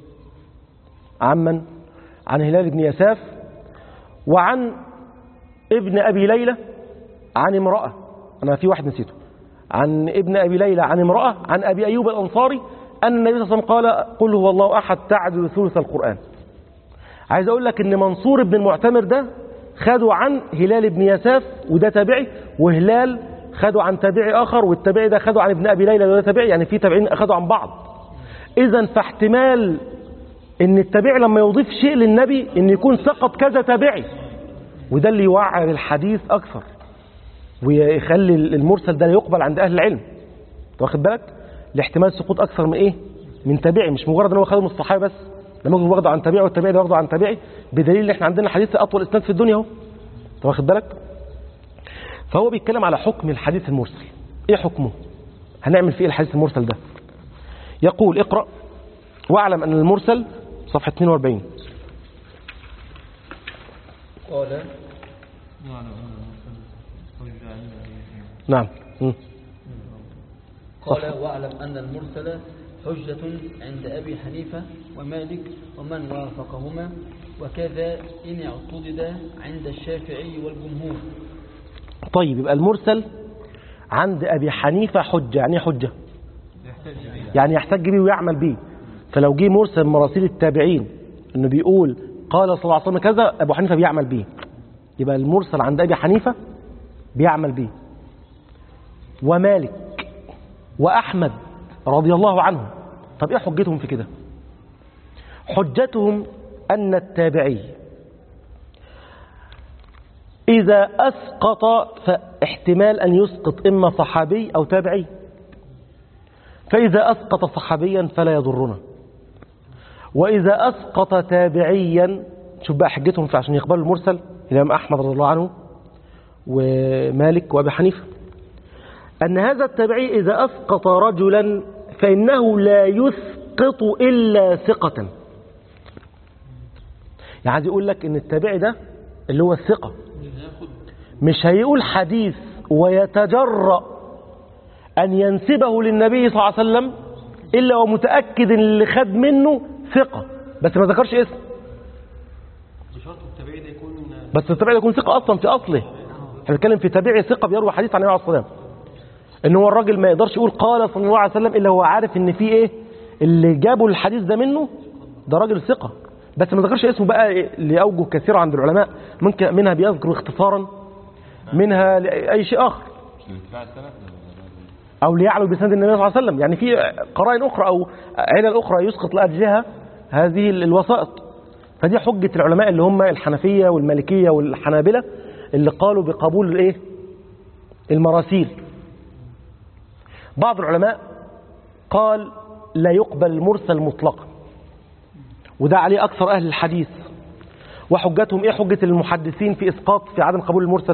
عمن عن هلال بن يساف وعن ابن أبي ليلى عن امرأة أنا في واحد نسيته عن ابن أبي ليلى عن امرأة عن أبي أيوب الأنصاري أن النبي صلى الله عليه وسلم قال قل هو الله أحد تعدل ثلث القرآن عايز أقول لك أن منصور بن المعتمر ده خدوا عن هلال بن يساف وده تابعي وهلال خدوا عن تابعي آخر والتابعي ده خدوا عن ابن أبي ليلى وده تابعي يعني في تابعين أخدوا عن بعض إذا فاحتمال ان التابعي لما يضيف شيء للنبي ان يكون سقط كذا تابعي وده اللي يوعر الحديث اكثر ويخلي المرسل ده يقبل عند اهل العلم أنت واخد بالك لاحتمال سقوط اكثر من ايه من تابعي مش مجرد ان هو خده من الصحابه بس لما يكون واخده عن تابعي والتابعي ده واخده عن تابعي بدليل ان احنا عندنا حديث اطول اسناد في الدنيا اهو أنت واخد بالك فهو بيتكلم على حكم الحديث المرسل ايه حكمه هنعمل فيه إيه الحديث المرسل ده يقول اقرأ واعلم ان المرسل صفحة 42 قال نعم مم. قال واعلم أن المرسل حجة عند أبي حنيفة ومالك ومن وافقهما وكذا إن اعتضد عند الشافعي والجمهور طيب يبقى المرسل عند ابي حنيفة حجة يعني ايه حجة يعني يحتج بيه ويعمل بيه فلو جه مرسل من مراسيل التابعين انه بيقول قال صلى الله عليه وسلم كذا ابو حنيفة بيعمل بيه يبقى المرسل عند ابي حنيفة بيعمل بيه ومالك واحمد رضي الله عنهم طب ايه حجتهم في كده حجتهم أن التابعي إذا أسقط فاحتمال أن يسقط إما صحابي أو تابعي فإذا أسقط صحابيا فلا يضرنا وإذا أسقط تابعيا شوف بقى حجتهم في عشان يقبلوا المرسل الإمام أحمد رضي الله عنه ومالك وأبي حنيفة أن هذا التابعي إذا أسقط رجلا فإنه لا يسقط إلا ثقة يعني عايز يقول لك ان التابعي ده اللي هو الثقة مش هيقول حديث ويتجرأ أن ينسبه للنبي صلى الله عليه وسلم إلا ومتأكد إن اللي خد منه ثقة بس ما ذكرش اسم بشرط التابعي ده يكون بس التابعي ده يكون ثقة أصلا في أصله احنا بنتكلم في تابعي ثقة بيروي حديث عن النبي عليه الصلاة والسلام ان هو الراجل ما يقدرش يقول قال صلى الله عليه وسلم الا هو عارف ان في ايه اللي جابوا الحديث ده منه ده راجل ثقة بس ما ذكرش اسمه بقى إيه لأوجه كثيرة عند العلماء ممكن منها بيذكر اختصارا منها لأي شيء آخر مش الاتباع السلف أو ليعلو بسند النبي صلى الله عليه وسلم يعني في قرائن أخرى أو علل أخرى يسقط لأجلها هذه الوسائط فدي حجة العلماء اللي هم الحنفية والمالكية والحنابلة اللي قالوا بقبول الايه المراسيل بعض العلماء قال لا يقبل المرسل مطلقا وده عليه أكثر أهل الحديث وحجتهم إيه حجة المحدثين في إسقاط في عدم قبول المرسل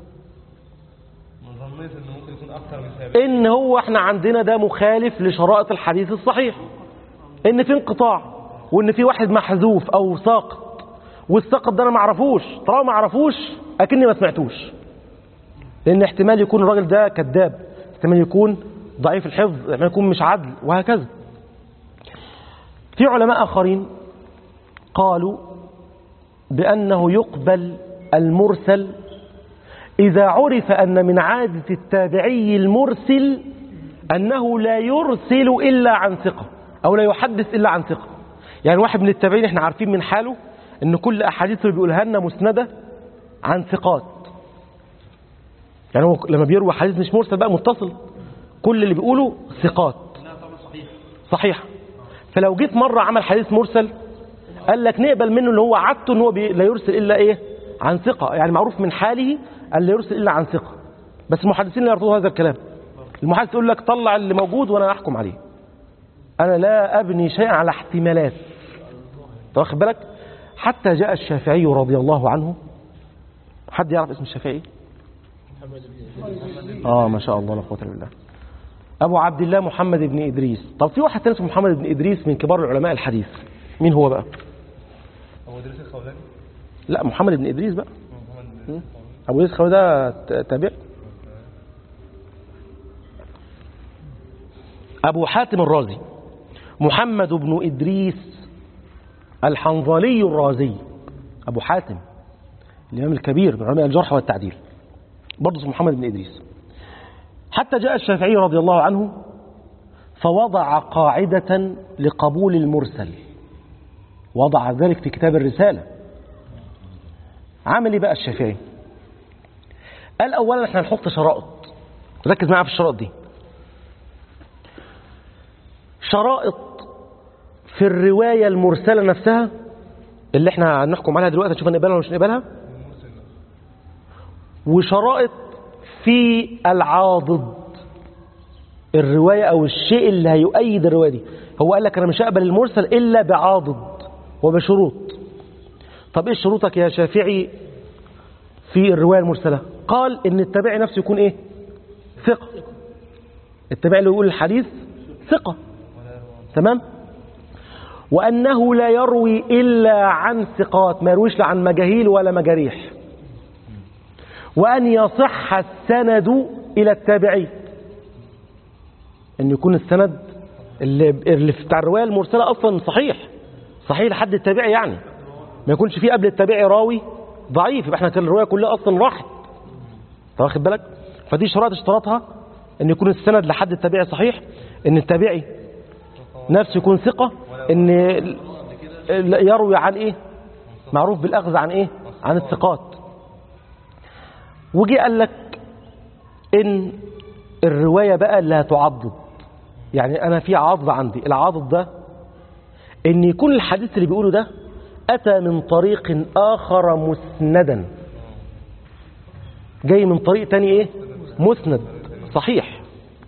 ما ظنيت انه ممكن يكون اكتر من سابق إن هو إحنا عندنا ده مخالف لشرائط الحديث الصحيح إن في انقطاع وإن في واحد محذوف أو ساقط والساقط ده أنا ما اعرفوش طالما ما اعرفوش أكني ما سمعتوش لأن احتمال يكون الراجل ده كذاب احتمال يكون ضعيف الحفظ احتمال يكون مش عدل وهكذا في علماء آخرين قالوا بأنه يقبل المرسل إذا عرف أن من عادة التابعي المرسل أنه لا يرسل إلا عن ثقة أو لا يحدث إلا عن ثقة يعني واحد من التابعين احنا عارفين من حاله أن كل أحاديثه اللي بيقولها لنا مسندة عن ثقات يعني هو لما بيروي حديث مش مرسل بقى متصل كل اللي بيقوله ثقات صحيح فلو جيت مرة عمل حديث مرسل قال لك نقبل منه اللي هو عادته ان هو بي... لا يرسل الا ايه عن ثقة يعني معروف من حاله ان لا يرسل الا عن ثقة بس المحدثين لا يرفضوا هذا الكلام المحدث يقول لك طلع اللي موجود وانا احكم عليه انا لا ابني شيئا على احتمالات طب واخد بالك حتى جاء الشافعي رضي الله عنه حد يعرف اسم الشافعي اه ما شاء الله لا قوه الا بالله ابو عبد الله محمد بن ادريس طب في واحد تاني اسمه محمد بن ادريس من كبار العلماء الحديث مين هو بقى هو ادريس الخولاني لا محمد بن ادريس بقى محمد م? ابو ادريس الخولاني ده ت- تابع ابو حاتم الرازي محمد بن ادريس الحنظلي الرازي ابو حاتم الامام الكبير من علماء الجرح والتعديل برضه اسمه محمد بن ادريس حتى جاء الشافعي رضي الله عنه فوضع قاعدة لقبول المرسل وضع ذلك في كتاب الرسالة عمل ايه بقى الشافعي قال اولا احنا نحط شرائط ركز معايا في الشرائط دي شرائط في الرواية المرسلة نفسها اللي احنا هنحكم عليها دلوقتي نشوف نقبلها ولا مش نقبلها وشرائط في العاضد الرواية أو الشيء اللي هيؤيد الرواية دي هو قال لك أنا مش هقبل المرسل إلا بعاضد وبشروط طب إيه شروطك يا شافعي في الرواية المرسلة قال إن التابعي نفسه يكون إيه ثقة التابعي اللي يقول الحديث ثقة تمام وأنه لا يروي إلا عن ثقات ما يرويش لا عن مجاهيل ولا مجاريح وأن يصح السند إلى التابعي أن يكون السند اللي, اللي بتاع الرواية المرسلة أصلا صحيح صحيح لحد التابعي يعني ما يكونش فيه قبل التابعي راوي ضعيف يبقى احنا كان الرواية كلها أصلا راحت طب واخد بالك فدي شرائط اشتراطها أن يكون السند لحد التابعي صحيح أن التابعي نفسه يكون ثقة أن يروي عن إيه معروف بالأخذ عن إيه عن الثقات وجي قال لك ان الرواية بقى اللي هتعضد يعني انا في عضد عندي العضد ده ان يكون الحديث اللي بيقوله ده اتى من طريق اخر مسندا جاي من طريق تاني ايه مسند صحيح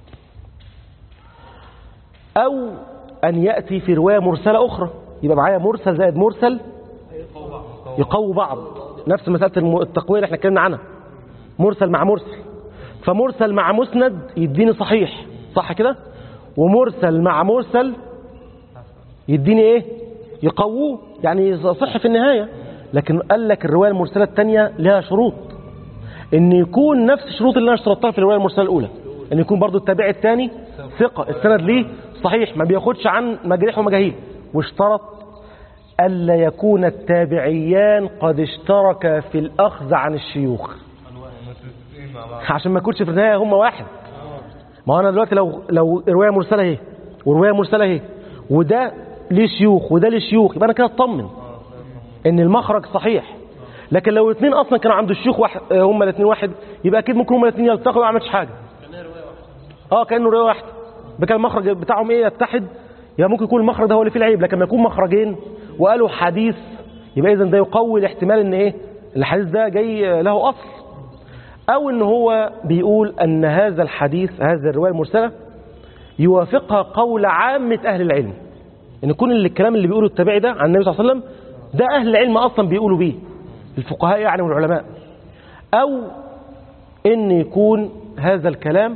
او ان ياتي في روايه مرسله اخرى يبقى معايا مرسل زائد مرسل يقوي بعض نفس مساله الم- التقويه اللي احنا اتكلمنا عنها مرسل مع مرسل فمرسل مع مسند يديني صحيح صح كده ومرسل مع مرسل يديني ايه يقووه يعني يصح في النهايه لكن قال لك الروايه المرسله الثانيه لها شروط ان يكون نفس الشروط اللي انا اشترطتها في الروايه المرسله الاولى ان يكون برضو التابع الثاني ثقه السند ليه صحيح ما بياخدش عن مجريح ومجاهيل واشترط الا يكون التابعيان قد اشتركا في الاخذ عن الشيوخ عشان ما يكونش في النهايه هم واحد ما هو انا دلوقتي لو لو روايه مرسله اهي وروايه مرسله اهي وده ليه شيوخ وده ليه شيوخ يبقى انا كده اطمن ان المخرج صحيح لكن لو الاثنين اصلا كانوا عند الشيوخ واحد آه، هم الاثنين واحد يبقى اكيد ممكن هم الاثنين يلتقوا وما عملتش حاجه اه كانه روايه واحده يبقى كان المخرج بتاعهم ايه يتحد يبقى ممكن يكون المخرج ده هو اللي فيه العيب لكن لما يكون مخرجين وقالوا حديث يبقى اذا ده يقوي الاحتمال ان ايه الحديث ده جاي آه، له اصل او ان هو بيقول ان هذا الحديث هذه الروايه المرسله يوافقها قول عامه اهل العلم ان يكون اللي الكلام اللي بيقوله التابعي ده عن النبي صلى الله عليه وسلم ده اهل العلم اصلا بيقولوا بيه الفقهاء يعني والعلماء او ان يكون هذا الكلام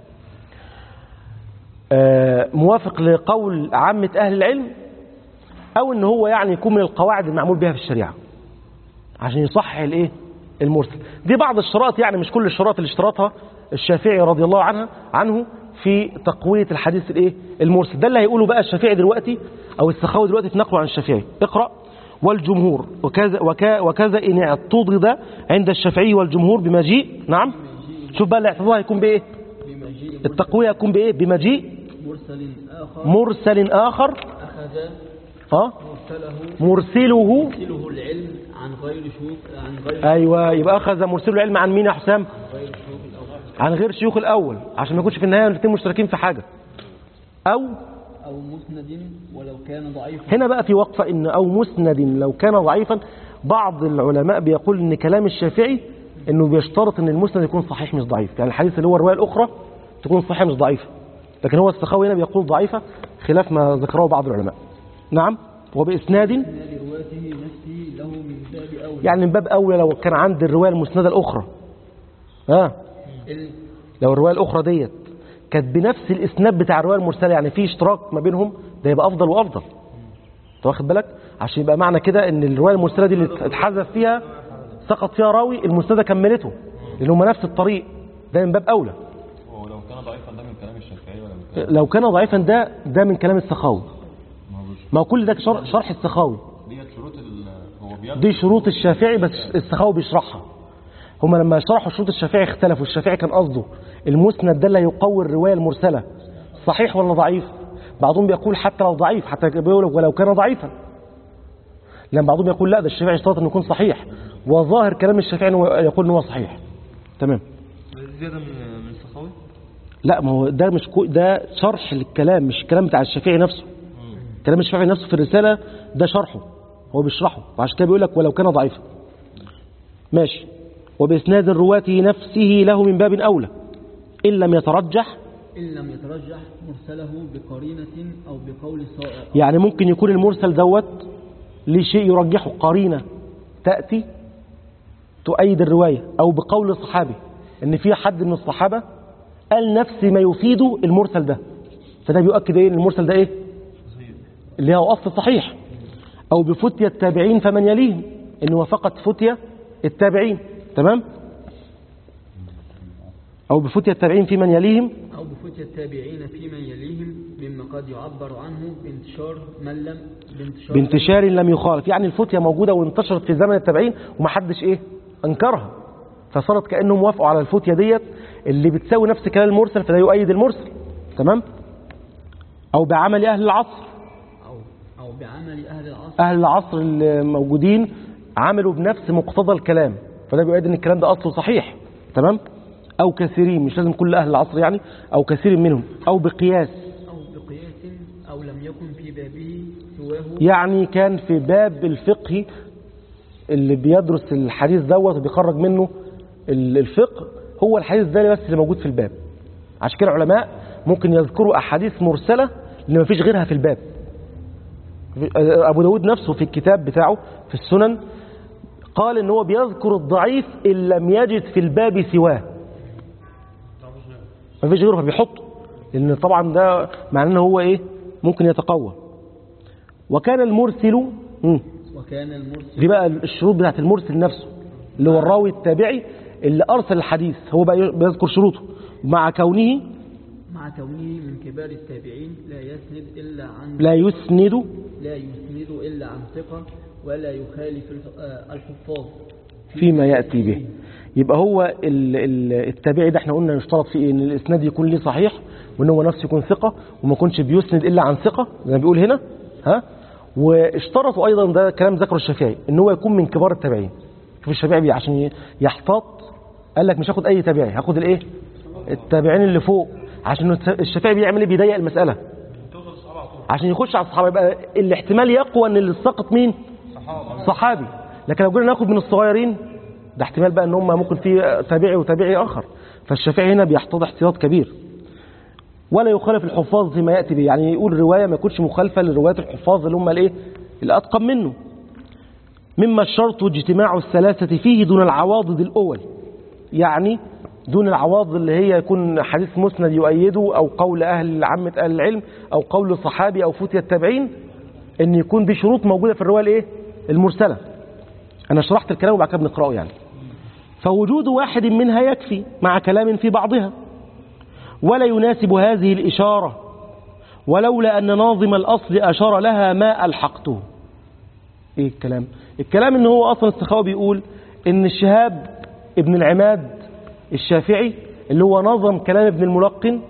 آه، موافق لقول عامة أهل العلم أو إن هو يعني يكون من القواعد المعمول بها في الشريعة عشان يصحح الإيه المرسل دي بعض الشروط يعني مش كل الشروط اللي اشترطها الشافعي رضي الله عنها عنه في تقوية الحديث الإيه المرسل ده اللي هيقوله بقى الشافعي دلوقتي أو السخاوي دلوقتي في نقله عن الشافعي اقرأ والجمهور وكذا وكا وكذا إن اعتضد عند الشافعي والجمهور بمجيء نعم شوف بقى الاعتضاد هيكون بإيه بمجيء التقوية يكون بإيه بمجيء مرسل آخر مرسل آخر أخذ اه مرسله مرسله مرسله العلم عن غير شيوخ عن غير ايوه يبقى اخذ مرسله العلم عن مين يا حسام غير شيوخ الأول عن غير شيوخ الاول عشان ما يكونش في النهايه الاثنين مشتركين في حاجه او أو مسند ولو كان ضعيفا هنا بقى في وقفه ان او مسند لو كان ضعيفا بعض العلماء بيقول ان كلام الشافعي انه بيشترط ان المسند يكون صحيح مش ضعيف يعني الحديث اللي هو الروايه الاخرى تكون صحيحه مش ضعيفه لكن هو السخاوي هنا بيقول ضعيفه خلاف ما ذكره بعض العلماء نعم وباسناد إن لرواته نفسه له من باب أولى يعني من باب اولى لو كان عند الروايه المسنده الاخرى ها ال- لو الروايه الاخرى ديت كانت بنفس الاسناد بتاع الروايه المرسله يعني في اشتراك ما بينهم ده يبقى افضل وافضل انت واخد بالك عشان يبقى معنى كده ان الروايه المرسله دي اللي اتحذف فيها سقط فيها راوي المسنده كملته لان هم نفس الطريق ده من باب اولى ولو كان ضعيفا ده من كلام الشافعي ولا من كلام لو كان ضعيفا ده ده من كلام السخاوي ما هو مش- ما هو كل ده شر- شرح السخاوي ديت شروط ال هو بياخد دي شروط الشافعي بس السخاوي بيشرحها هم لما شرحوا شروط الشافعي اختلفوا الشافعي كان قصده المسند ده اللي يقوي الروايه المرسله صحيح ولا ضعيف بعضهم بيقول حتى لو ضعيف حتى بيقول ولو كان ضعيفا لما بعضهم يقول لا ده الشافعي اشترط انه يكون صحيح وظاهر كلام الشافعي انه يقول انه هو صحيح تمام زيادة من من السخاوي لا ما هو ده مش كو ده شرح للكلام مش الكلام بتاع الشافعي نفسه كلام الشافعي نفسه في الرسالة ده شرحه هو بيشرحه وعشان كده بيقول لك ولو كان ضعيفا ماشي وبإسناد رواته نفسه له من باب أولى إن لم يترجح إن لم يترجح مرسله بقرينة أو بقول صائغ يعني ممكن يكون المرسل دوت ليه شيء يرجحه قرينة تأتي تؤيد الرواية أو بقول صحابي إن في حد من الصحابة قال نفس ما يفيده المرسل ده فده بيؤكد إيه إن المرسل ده إيه اللي هو أصل صحيح أو بفتية التابعين فمن يليهم إن وافقت فتية التابعين تمام أو بفتية التابعين في من يليهم أو بفتية التابعين في من يليهم مما قد يعبر عنه بانتشار من لم بانتشار بانتشار لم يخالف يعني الفتية موجودة وانتشرت في زمن التابعين ومحدش ايه انكرها فصارت كأنهم وافقوا على الفتية ديت اللي بتساوي نفس كلام المرسل فده يؤيد المرسل تمام او بعمل اهل العصر أو, أو بعمل أهل العصر اهل العصر الموجودين عملوا بنفس مقتضى الكلام فده بيؤيد ان الكلام ده اصله صحيح تمام او كثيرين مش لازم كل اهل العصر يعني او كثير منهم او بقياس أو في بابه سواه يعني كان في باب الفقه اللي بيدرس الحديث دوت وبيخرج منه ال- الفقه هو الحديث ده بس اللي موجود في الباب عشان كده العلماء ممكن يذكروا أحاديث مرسلة اللي ما فيش غيرها في الباب أبو داود نفسه في الكتاب بتاعه في السنن قال ان هو بيذكر الضعيف إن لم يجد في الباب سواه ما فيش غيره فبيحطه لأن طبعا ده معناه ان هو إيه ممكن يتقوى وكان المرسل مم. وكان المرسل دي بقى الشروط بتاعت المرسل نفسه اللي هو الراوي التابعي اللي أرسل الحديث هو بقى بيذكر شروطه مع كونه مع كونه من كبار التابعين لا يسند إلا عن لا يسند لا يسند إلا عن ثقة ولا يخالف الح- آه، الحفاظ فيما يأتي به يبقى هو ال- ال- التابعي ده احنا قلنا يشترط فيه إيه؟ ان الاسناد يكون ليه صحيح وان هو نفسه يكون ثقة وما يكونش بيسند الا عن ثقة زي ما بيقول هنا ها واشترطوا ايضا ده كلام ذكره الشافعي ان هو يكون من كبار التابعين شوف الشافعي بي- عشان ي- يحتاط قال لك مش هاخد اي تابعي هاخد الايه التابعين اللي فوق عشان الت- الشافعي بيعمل ايه بيضيق المسألة عشان يخش على الصحابة يبقى الاحتمال يقوى ان اللي سقط مين صحابي لكن لو جينا ناخد من الصغيرين ده احتمال بقى ان هم ممكن في تابعي وتابعي اخر فالشافعي هنا بيحتاط احتياط كبير ولا يخالف الحفاظ فيما ياتي به يعني يقول روايه ما يكونش مخالفه لروايات الحفاظ اللي هم الايه الاتقن منه مما الشرط اجتماع الثلاثه فيه دون العواضد الاول يعني دون العواضد اللي هي يكون حديث مسند يؤيده او قول اهل عامه اهل العلم او قول صحابي او فتية التابعين ان يكون دي شروط موجوده في الروايه الايه المرسله انا شرحت الكلام وبعد كده بنقراه يعني فوجود واحد منها يكفي مع كلام في بعضها ولا يناسب هذه الإشارة ولولا أن ناظم الأصل أشار لها ما ألحقته إيه الكلام الكلام إن هو أصلا السخاوي بيقول إن الشهاب ابن العماد الشافعي اللي هو نظم كلام ابن الملقن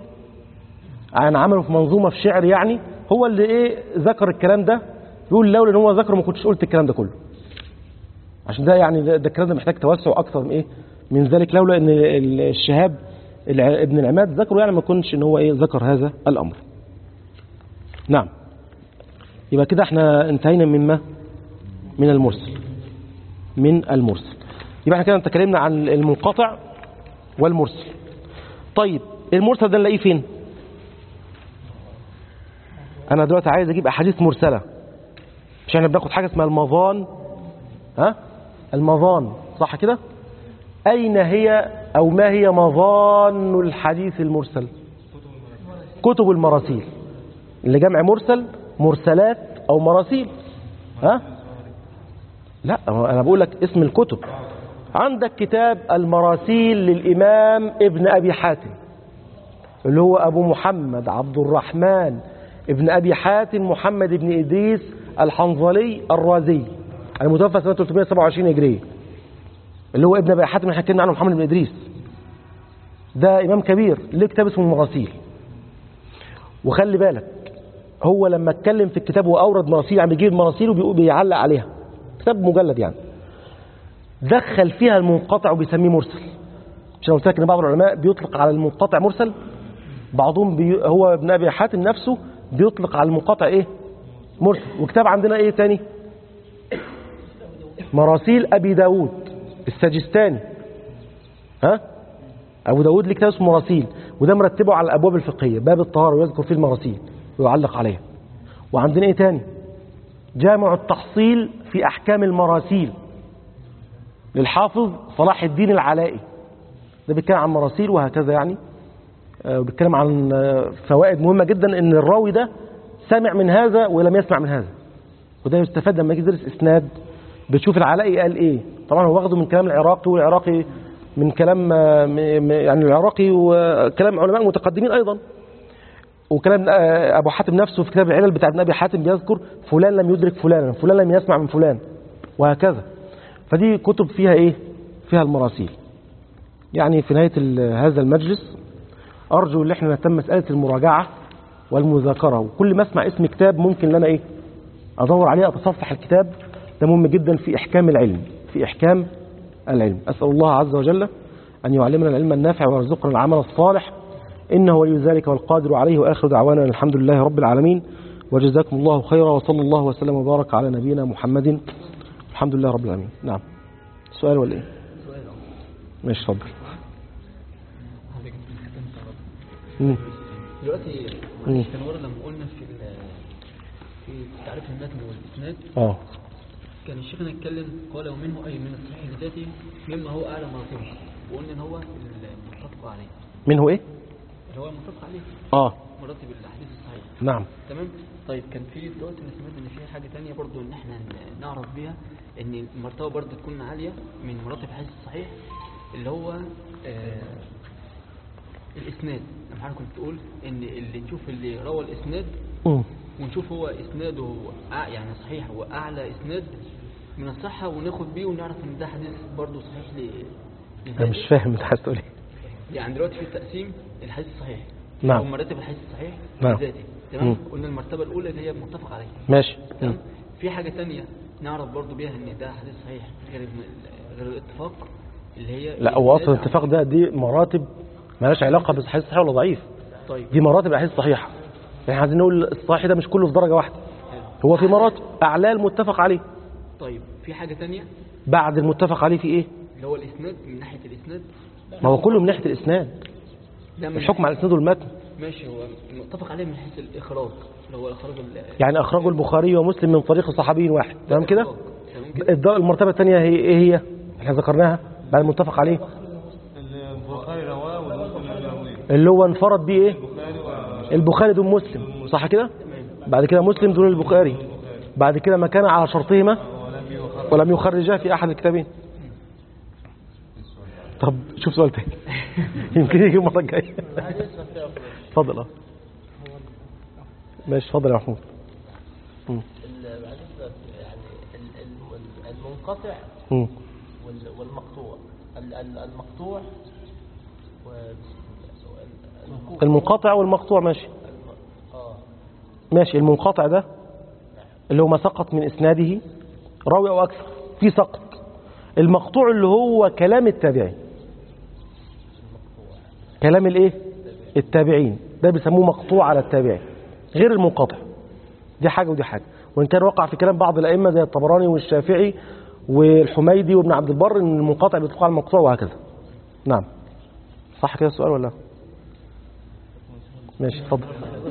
عن عمله في منظومة في شعر يعني هو اللي إيه ذكر الكلام ده يقول لولا إن هو ذكره ما كنتش قلت الكلام ده كله عشان ده يعني ده, ده الكلام ده محتاج توسع اكثر من ايه من ذلك لولا ان ال- الشهاب الع- ابن العماد ذكره يعني ما كنش ان هو ايه ذكر هذا الامر نعم يبقى كده احنا انتهينا مما من المرسل من المرسل يبقى احنا كده تكلمنا عن المنقطع والمرسل طيب المرسل ده نلاقيه فين انا دلوقتي عايز اجيب احاديث مرسله مش احنا بناخد حاجه اسمها المظان ها المظان صح كده أين هي أو ما هي مظان الحديث المرسل كتب المراسيل اللي جمع مرسل مرسلات أو مراسيل ها لا هو أنا بقول لك اسم الكتب عندك كتاب المراسيل للإمام ابن أبي حاتم اللي هو أبو محمد عبد الرحمن ابن أبي حاتم محمد بن إدريس الحنظلي الرازي المتوفى سنة 327 هجرية اللي هو ابن أبي حاتم اللي حكينا عنه محمد بن إدريس ده إمام كبير ليه كتاب اسمه المراسيل وخلي بالك هو لما اتكلم في الكتاب وأورد مراسيل يعني بيجيب مراسيل وبيعلق عليها كتاب مجلد يعني دخل فيها المنقطع وبيسميه مرسل مش انا قلت لك ان بعض العلماء بيطلق على المنقطع مرسل بعضهم بي هو ابن ابي حاتم نفسه بيطلق على المنقطع ايه مرسل وكتاب عندنا ايه تاني مراسيل ابي داود السجستاني ها ابو داود ليه كتاب اسمه مراسيل وده مرتبه على الابواب الفقهيه باب الطهاره ويذكر فيه المراسيل ويعلق عليها وعندنا ايه تاني جامع التحصيل في احكام المراسيل للحافظ صلاح الدين العلائي ده بيتكلم عن مراسيل وهكذا يعني آه، وبيتكلم عن آه، فوائد مهمة جدا ان الراوي ده سمع من هذا ولم يسمع من هذا وده يستفاد لما يجي يدرس اسناد بتشوف العلائي قال ايه طبعا هو واخده من كلام العراقي والعراقي من كلام آه، م- م- يعني العراقي وكلام علماء متقدمين ايضا وكلام آه، ابو حاتم نفسه في كتاب العلل بتاع ابن ابي حاتم بيذكر فلان لم يدرك فلانا فلان لم يسمع من فلان وهكذا فدي كتب فيها ايه فيها المراسيل يعني في نهاية ال- هذا المجلس أرجو ان احنا نهتم مسألة المراجعة والمذاكرة وكل ما اسمع اسم كتاب ممكن لنا ايه أدور عليه أتصفح الكتاب ده مهم جدا في إحكام العلم في إحكام العلم أسأل الله عز وجل أن يعلمنا العلم النافع ويرزقنا العمل الصالح إنه ولي ذلك والقادر عليه وآخر دعوانا أن الحمد لله رب العالمين وجزاكم الله خيرا وصلى الله وسلم وبارك على نبينا محمد الحمد لله رب العالمين نعم سؤال ولا ايه ماشي اتفضل مم. دلوقتي مم. كان ورا لما قلنا في ال- في تعريف المتن والاسناد اه كان الشيخ اتكلم قال ومنه اي من الصحيح لذاته مما هو اعلى مراتبه وقلنا ان هو المتفق عليه من هو ايه اللي هو المتفق عليه اه مراتب الاحاديث الصحيحه نعم تمام طيب كان في دلوقتي انا سمعت ان في حاجه تانية برضو ان احنا ن- نعرف بيها ان المرتبه برضو تكون عاليه من مراتب الحديث الصحيح اللي هو آه الاسناد لما حضرتك كنت بتقول ان اللي تشوف اللي روى الاسناد مم. ونشوف هو اسناده أع- يعني صحيح هو اعلى اسناد من الصحه وناخد بيه ونعرف ان ده حديث برضو صحيح ل انا لذاته. مش فاهم انت عايز تقول ايه يعني دلوقتي في التقسيم الحديث الصحيح نعم. او مراتب الحديث الصحيح نعم. ذاتي مم. تمام قلنا المرتبه الاولى اللي هي متفق عليها ماشي تمام مم. في حاجه تانية نعرف برضو بيها ان ده حديث صحيح غير غير الاتفاق اللي هي لا هو اصلا الإسناد الاتفاق ده دي مراتب مالهاش علاقه بالحديث صحيح ولا ضعيف طيب دي مراتب الاحاديث الصحيحه يعني عايزين نقول الصحيح ده مش كله في درجه واحده هو في مراتب اعلى المتفق عليه طيب في حاجه تانية بعد المتفق عليه في ايه اللي هو الاسناد من ناحيه الاسناد ما هو كله من ناحيه الاسناد ده من الحكم على الاسناد والمتن ماشي هو متفق عليه من حيث الاخراج اللي هو اخراج ال- يعني اخرجه البخاري ومسلم من طريق صحابي واحد تمام كده تمام كده الد- المرتبه الثانيه هي ايه هي احنا ذكرناها بعد المتفق عليه البخاري رواه والمسلم لم يرويه اللي هو انفرد بيه ايه البخاري دون مسلم صح كده بعد كده مسلم دون البخاري بعد كده ما كان على شرطهما ولم يخرجاه في احد الكتابين طب شوف سؤال تاني يمكن يجي المره الجايه اتفضل اه ماشي اتفضل يا محمود مم. ال- معلش يعني ال- ال- المنقطع مم. وال- والمقطوع ال- ال- المقطوع و- وال- المنقطع والمقطوع ماشي اه ماشي المنقطع ده اللي هو ما سقط من اسناده راوي او اكثر في سقط المقطوع اللي هو كلام التابعين كلام الايه التابعين ده بيسموه مقطوع على التابعين غير المنقطع دي حاجه ودي حاجه وان كان وقع في كلام بعض الائمه زي الطبراني والشافعي والحميدي وابن عبد البر ان المنقطع بيطلق على المقطوع وهكذا نعم صح كده السؤال ولا لا؟ ماشي اتفضل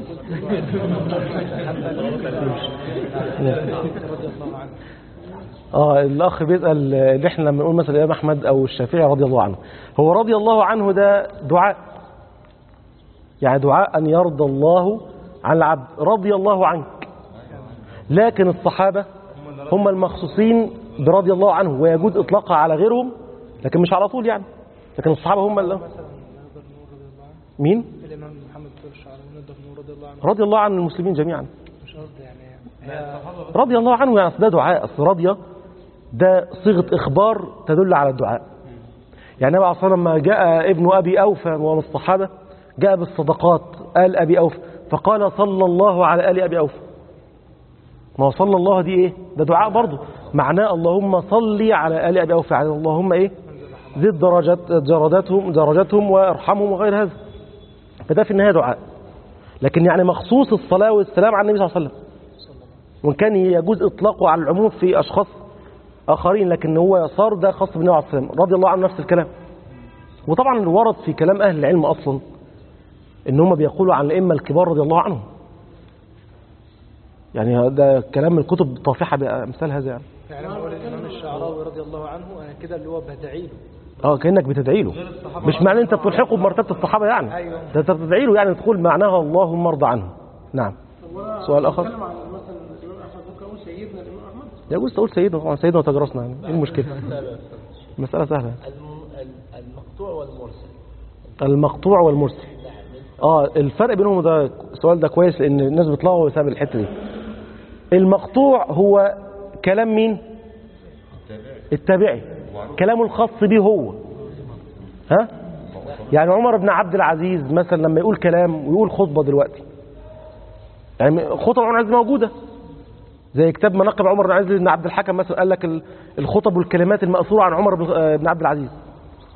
اه الاخ بيسال اللي احنا لما نقول مثلا الامام احمد او الشافعي رضي الله عنه هو رضي الله عنه ده دعاء يعني دعاء ان يرضى الله عن العبد رضي الله عنك لكن الصحابه هم المخصوصين برضي الله عنه ويجوز اطلاقها على غيرهم لكن مش على طول يعني لكن الصحابه هم اللي مين الإمام محمد بن الشعراوي نقدر نقول رضي الله عنه رضي الله عن المسلمين جميعا مش قصدي يعني هي رضي الله عنه يعني أصل ده دعاء أصل رضي ده صيغة إخبار تدل على الدعاء يعني النبي عليه الصلاة والسلام لما جاء ابن أبي أوفى ومن الصحابة جاء بالصدقات آل أبي أوفى فقال صلى الله على آل أبي أوفى ما هو صلى الله دي إيه ده دعاء برضه معناه اللهم صلي على آل أبي أوفى يعني اللهم إيه زد درجات درجاتهم درجاتهم وارحمهم وغير هذا فده في النهاية دعاء لكن يعني مخصوص الصلاة والسلام على النبي صلى الله عليه وسلم وإن كان يجوز إطلاقه على العموم في أشخاص آخرين لكن هو صار ده خاص بالنبي عليه الصلاة والسلام رضي الله عنه نفس الكلام وطبعا ورد في كلام أهل العلم أصلا إن هم بيقولوا عن الأئمة الكبار رضي الله عنهم يعني ده كلام من الكتب طافحة بأمثال هذا يعني يعني لما أقول الإمام الشعراوي رضي الله عنه أنا كده اللي هو بدعي له اه كانك بتدعي له مش معنى انت بتلحقه بمرتبه الصحابه يعني أيوة. ده انت بتدعي له يعني تقول معناها اللهم ارضى عنه نعم سؤال اخر نتكلم عن مثلا الإمام أحمد ممكن أقول سيدنا الإمام أحمد يجوز تقول سيدنا طبعا سيدنا وتجرسنا يعني ايه المشكله مساله سهله الم- ال- المقطوع والمرسل المقطوع والمرسل اه الفرق بينهم ده السؤال ده كويس لان الناس بيطلعوا بسبب الحته دي المقطوع هو كلام مين التابعي كلامه الخاص به هو ها يعني عمر بن عبد العزيز مثلا لما يقول كلام ويقول خطبه دلوقتي يعني خطب عمر بن العزيز موجوده زي كتاب مناقب عمر بن عبد العزيز بن عبد الحكم مثلا قال لك ال- الخطب والكلمات المأثورة عن عمر بن- آه، بن عبد العزيز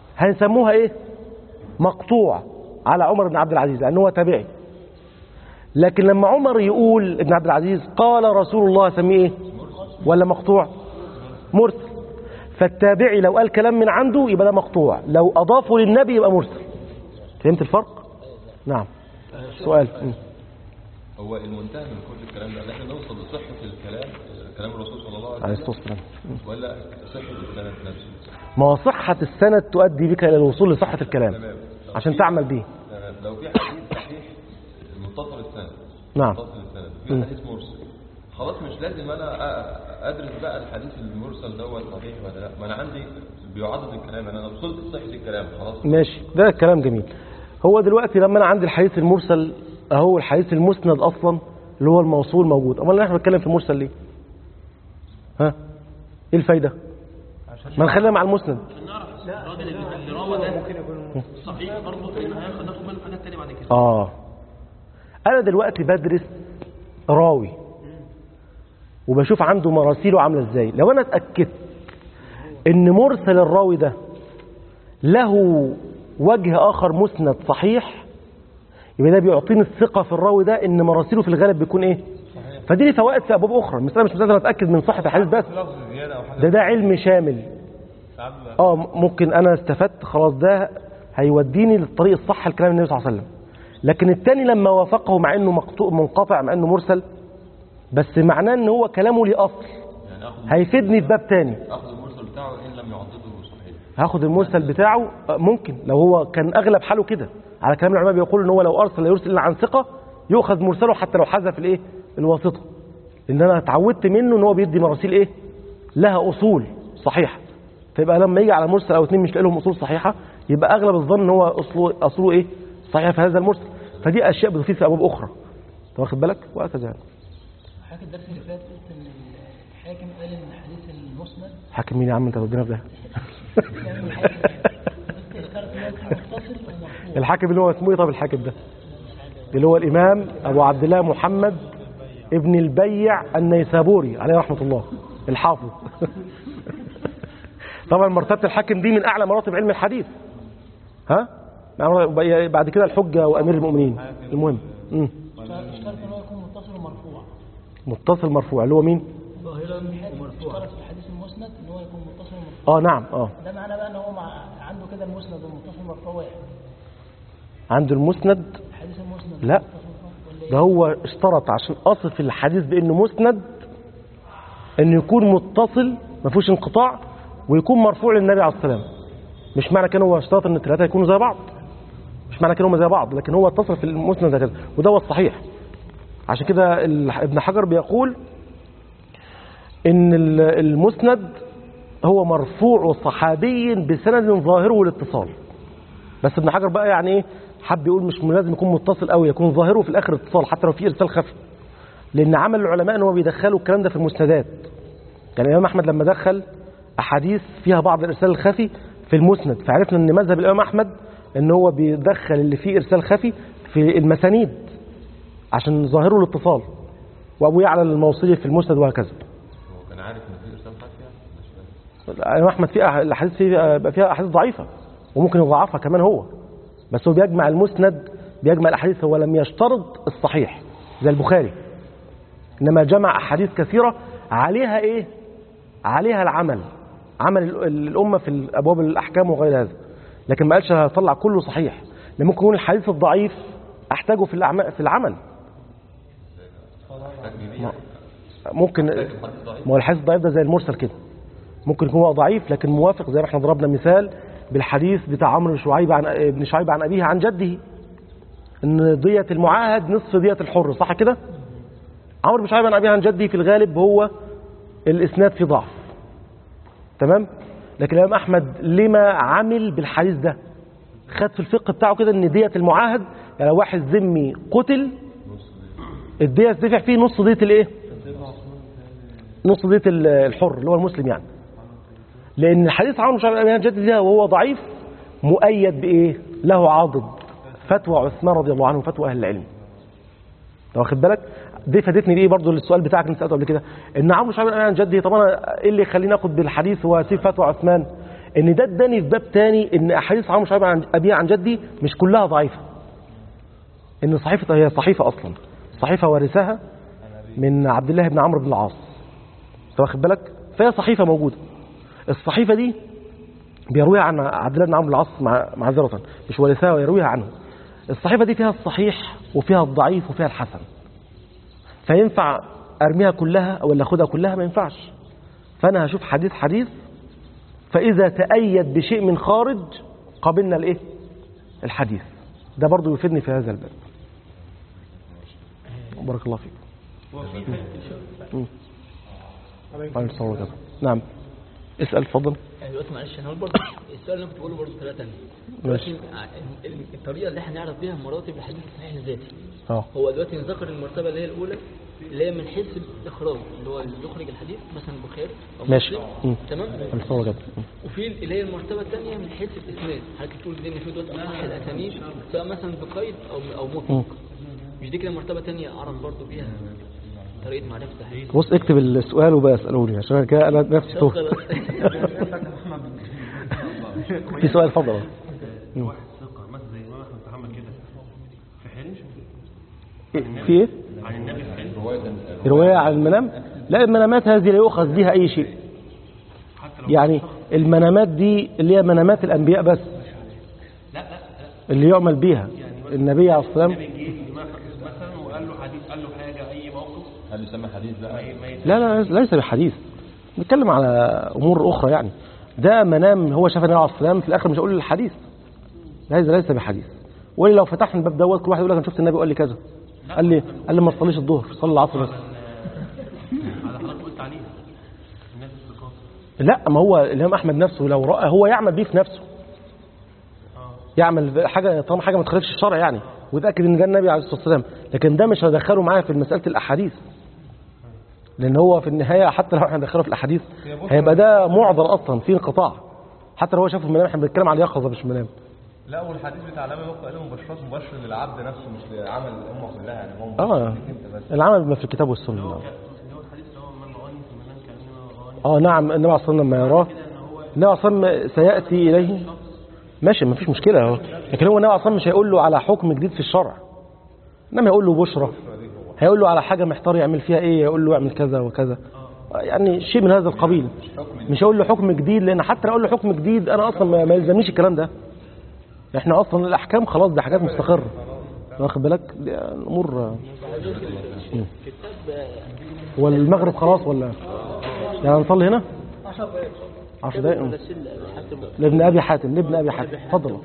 هنسموها ايه مقطوع على عمر بن عبد العزيز لأنه هو تابعي لكن لما عمر يقول ابن عبد العزيز قال رسول الله سميه ايه ولا مقطوع مرسل فالتابعي لو قال كلام من عنده يبقى ده مقطوع لو اضافه للنبي يبقى مرسل فهمت الفرق نعم سؤال م. هو المنتهى من كل الكلام ده ان احنا نوصل لصحة الكلام كلام الرسول صلى الله عليه عليه وسلم الصلاه والسلام م. ولا صحة السند نفسه ما هو صحة السند تؤدي بك إلى الوصول لصحة الكلام تمام عشان تعمل به تمام لو في حديث صحيح متصل السند نعم. متصل السند في حديث مرسل خلاص مش لازم انا أ- ادرس بقى الحديث المرسل دوت صحيح ولا لا ما انا عندي بيعضد الكلام انا وصلت لصحة الكلام خلاص ماشي ده كلام جميل هو دلوقتي لما أنا عندي الحديث المرسل أهو الحديث المسند أصلا اللي هو الموصول موجود أمال احنا بنتكلم في المرسل ليه ها إيه الفايدة ما نخلينا مع المسند عشان نعرف الراجل اللي اللي روى ده صحيح برضه في النهايه هناخد منه حاجات تانية بعد كده آه أنا دلوقتي بدرس راوي وبشوف عنده مراسيله عاملة إزاي لو أنا اتأكدت إن مرسل الراوي ده له وجه آخر مسند صحيح يبقى ده بيعطيني الثقة في الراوي ده إن مراسيله في الغالب بيكون إيه فدي لي فوائد في أبواب أخرى المسألة مش لازم أتأكد من صحة الحديث بس لفظ زيادة أو حاجة ده ده علم شامل ساعات بقى اه ممكن انا استفدت خلاص ده هيوديني للطريق الصح الكلام النبي صلى الله عليه وسلم لكن التاني لما وافقه مع انه مقطوع منقطع مع انه مرسل بس معناه ان هو كلامه ليه اصل يعني اخد هيفيدني في باب تاني اخد المرسل بتاعه ان لم يعضده صحيح هاخد المرسل بتاعه آه، ممكن لو هو كان اغلب حاله كده على كلام العلماء بيقول ان هو لو ارسل لا يرسل الا عن ثقه يؤخذ مرسله حتى لو حذف الايه الواسطه لان انا اتعودت منه ان هو بيدي مراسيل ايه لها اصول صحيحه فيبقى لما يجي على مرسل او اتنين مش لاقي لهم اصول صحيحه يبقى اغلب الظن ان هو اصله اصله ايه صحيح في هذا المرسل فدي اشياء بتفيد في ابواب اخرى انت واخد بالك وهكذا يعني حضرتك الدرس اللي فات قلت ان الحاكم قال ان حديث المسند حاكم مين يا عم انت ودينا في ده يعني الحاكم ذكرت ان هو يكون متصل ومرفوع الحاكم اللي هو اسمه ايه طب الحاكم ده اللي هو الامام ابو عبد الله محمد ابن البيع النيسابوري عليه رحمه الله الحافظ طبعا مرتبه الحاكم دي من اعلى مراتب علم الحديث ها بعد كده الحجه وامير المؤمنين المهم مم. اشترط ان هو يكون متصل ومرفوع متصل مرفوع اللي هو مين ظاهرا ومرفوع اشترط في الحديث المسند ان هو يكون متصل ومرفوع اه نعم اه ده معناه بقى ان هو مع عنده كده المسند والمتصل والمرفوع واحد عنده المسند الحديث المسند لا. والمتصل والمرفوع ولا ده ايه؟ هو اشترط عشان اصف الحديث بانه مسند انه يكون متصل ما فيهوش انقطاع ويكون مرفوع للنبي عليه الصلاه والسلام مش معنى كده هو اشترط ان الثلاثه يكونوا زي بعض مش معنى كده هم زي بعض لكن هو اتصل في المسند كده وده هو الصحيح عشان كده ال- ابن حجر بيقول ان ال- المسند هو مرفوع صحابي بسند ظاهره الاتصال بس ابن حجر بقى يعني ايه حب يقول مش لازم يكون متصل قوي يكون ظاهره في الاخر اتصال حتى لو في ارسال خفي لان عمل العلماء ان هو بيدخلوا الكلام ده في المسندات يعني الامام احمد لما دخل احاديث فيها بعض الارسال الخفي في المسند فعرفنا ان مذهب الامام احمد ان هو بيدخل اللي فيه ارسال خفي في المسانيد عشان ظاهره الاتصال وابو يعلى الموصلي في المسند وهكذا هو كان عارف ان في ارسال خفي يعني مش فاهم. الامام احمد في أح- الاحاديث فيه بقى فيها احاديث ضعيفه وممكن يضعفها كمان هو بس هو بيجمع المسند بيجمع الاحاديث هو لم يشترط الصحيح زي البخاري انما جمع احاديث كثيره عليها ايه عليها العمل عمل ال- الامه في ابواب الاحكام وغير هذا لكن ما قالش هطلع كله صحيح لان ممكن يكون الحديث الضعيف احتاجه في الأعمال في العمل ما- ممكن ما هو الحديث الضعيف ده زي المرسل كده ممكن يكون هو ضعيف لكن موافق زي ما احنا ضربنا مثال بالحديث بتاع عمرو بن شعيب عن ابن شعيب عن ابيه عن جده ان دية المعاهد نصف دية الحر صح كده عمرو بن شعيب عن ابيه عن جده في الغالب هو الاسناد فيه ضعف تمام لكن الامام احمد لما عمل بالحديث ده خد في الفقه بتاعه كده ان دية المعاهد يعني لو واحد ذمي قتل الدية تدفع فيه نص دية الايه نص دية الحر اللي هو المسلم يعني لأن حديث عمرو بن أبي جد ده وهو ضعيف مؤيد بإيه؟ له عاضد فتوى عثمان رضي الله عنه فتوى أهل العلم أنت واخد بالك؟ دي فادتني بإيه برضه السؤال بتاعك اللي سألته قبل كده إن عمرو بن أبي عن جدي طب أنا إيه اللي يخليني آخد بالحديث وأسيب فتوى عثمان؟ إن ده اداني في باب تاني إن أحاديث عمرو بن عن أبي عن جدي مش كلها ضعيفة إن صحيفة هي صحيفة أصلا صحيفة ورثها من عبد الله بن عمرو بن العاص أنت واخد بالك فهي صحيفة موجودة الصحيفة دي بيرويها عن عبد الله بن عمرو بن العاص مع- معذرة مش ورثها ويرويها عنه الصحيفة دي فيها الصحيح وفيها الضعيف وفيها الحسن فينفع ارميها كلها ولا اخدها كلها ما ينفعش فانا هشوف حديث حديث فاذا تأيد بشيء من خارج قابلنا الايه الحديث ده برضو يفيدني في هذا الباب بارك الله فيك مم. عليه الصلاة والسلام. نعم اسأل اتفضل يعني دلوقتي معلش انا هقول برضه السؤال اللي انا كنت بقوله برضه ثلاثة تانية ماشي. دلوقتي ع- ال- الطريقة اللي احنا نعرف بيها مراتب الحديث الصحيح الذاتي اه هو دلوقتي ذكر المرتبة اللي هي الأولى اللي هي من حيث الإخراج اللي هو اللي يخرج الحديث مثلا البخاري أو ماشي. مسلم مم. تمام عليه الصلاة والسلام. وفي اللي هي المرتبة الثانية من حيث الإسناد حضرتك تقول دي المفروض دلوقتي أصح الأسانيد سواء مثلا بقيد أو أو مم. مطلق مش دي كده مرتبة ثانية أعرف برضه بيها طريقة معرفة الحديث بص اكتب السؤال وبقى اسألوني عشان كده انا نفسي توه في سؤال اتفضل مم. واحد ثقة مثلا زي ما احمد محمد كده في حلم في ايه عن النبي في حلم رواية عن المنام لا المنامات هذه لا يؤخذ بها أي شيء حتى لو يعني المنامات دي اللي هي منامات الأنبياء بس لا لا لا اللي يعمل بيها النبي عليه الصلاة والسلام النبي جه مثلا وقال له حديث قال له حاجة أي موقف هل يسمى حديث بقى ما يت- لا لا ليس بحديث نتكلم على أمور أخرى يعني ده منام هو شاف النبي عليه الصلاة والسلام في الآخر مش هقول الحديث هذا ليس بحديث ولا لو فتحنا الباب دوت كل واحد يقول لك أنا شفت النبي وقال لي كذا قال لي قال لي ما تصليش الظهر صلي العصر بس على حضرتك قلت عليها الناس الثقات لا ما هو الإمام أحمد نفسه لو رأى هو يعمل بيه في نفسه يعمل حاجة طالما حاجة ما تخالفش الشرع يعني ويتأكد إن ده النبي عليه الصلاة والسلام لكن ده مش هدخله معايا في مسألة الأحاديث لأن هو في النهاية حتى لو احنا هندخله في الأحاديث هيبقى ده معضل أصلا في انقطاع حتى لو هو شافه في المنام احنا بنتكلم على اليقظة مش المنام لا والحديث بتاع النبي وقت قال مباشرات مباشر للعبد نفسه مش لعمل الامه كلها يعني هو اه مباشر ليك انت بس العمل بما في الكتاب والسنة اللي هو الحديث اللي هو من رآني في المنام كأنما رآني اه نعم النبي عليه الصلاة والسلام لما يراه النبي عليه الصلاة والسلام سيأتي إليه ماشي ما فيش مشكلة اهو لكن هو النبي عليه الصلاة والسلام مش هيقول له على حكم جديد في الشرع انما يقول له بشرى هيقول له على حاجة محتار يعمل فيها ايه يقول له اعمل كذا وكذا يعني شيء من هذا القبيل مش هقول له حكم جديد لان حتى لو اقول له حكم جديد انا اصلا ما ما يلزمنيش الكلام ده احنا اصلا الاحكام خلاص دي حاجات مستقرة واخد بالك دي امور مم. والمغرب خلاص ولا يعني نصلي هنا 10 دقائق مم. لابن ابي حاتم لابن ابي حاتم اتفضل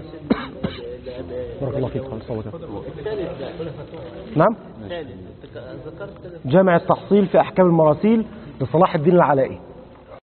بارك الله فيك خالص الله وبركاته. نعم ذكرت جامع التحصيل في احكام المراسيل لصلاح الدين العلائي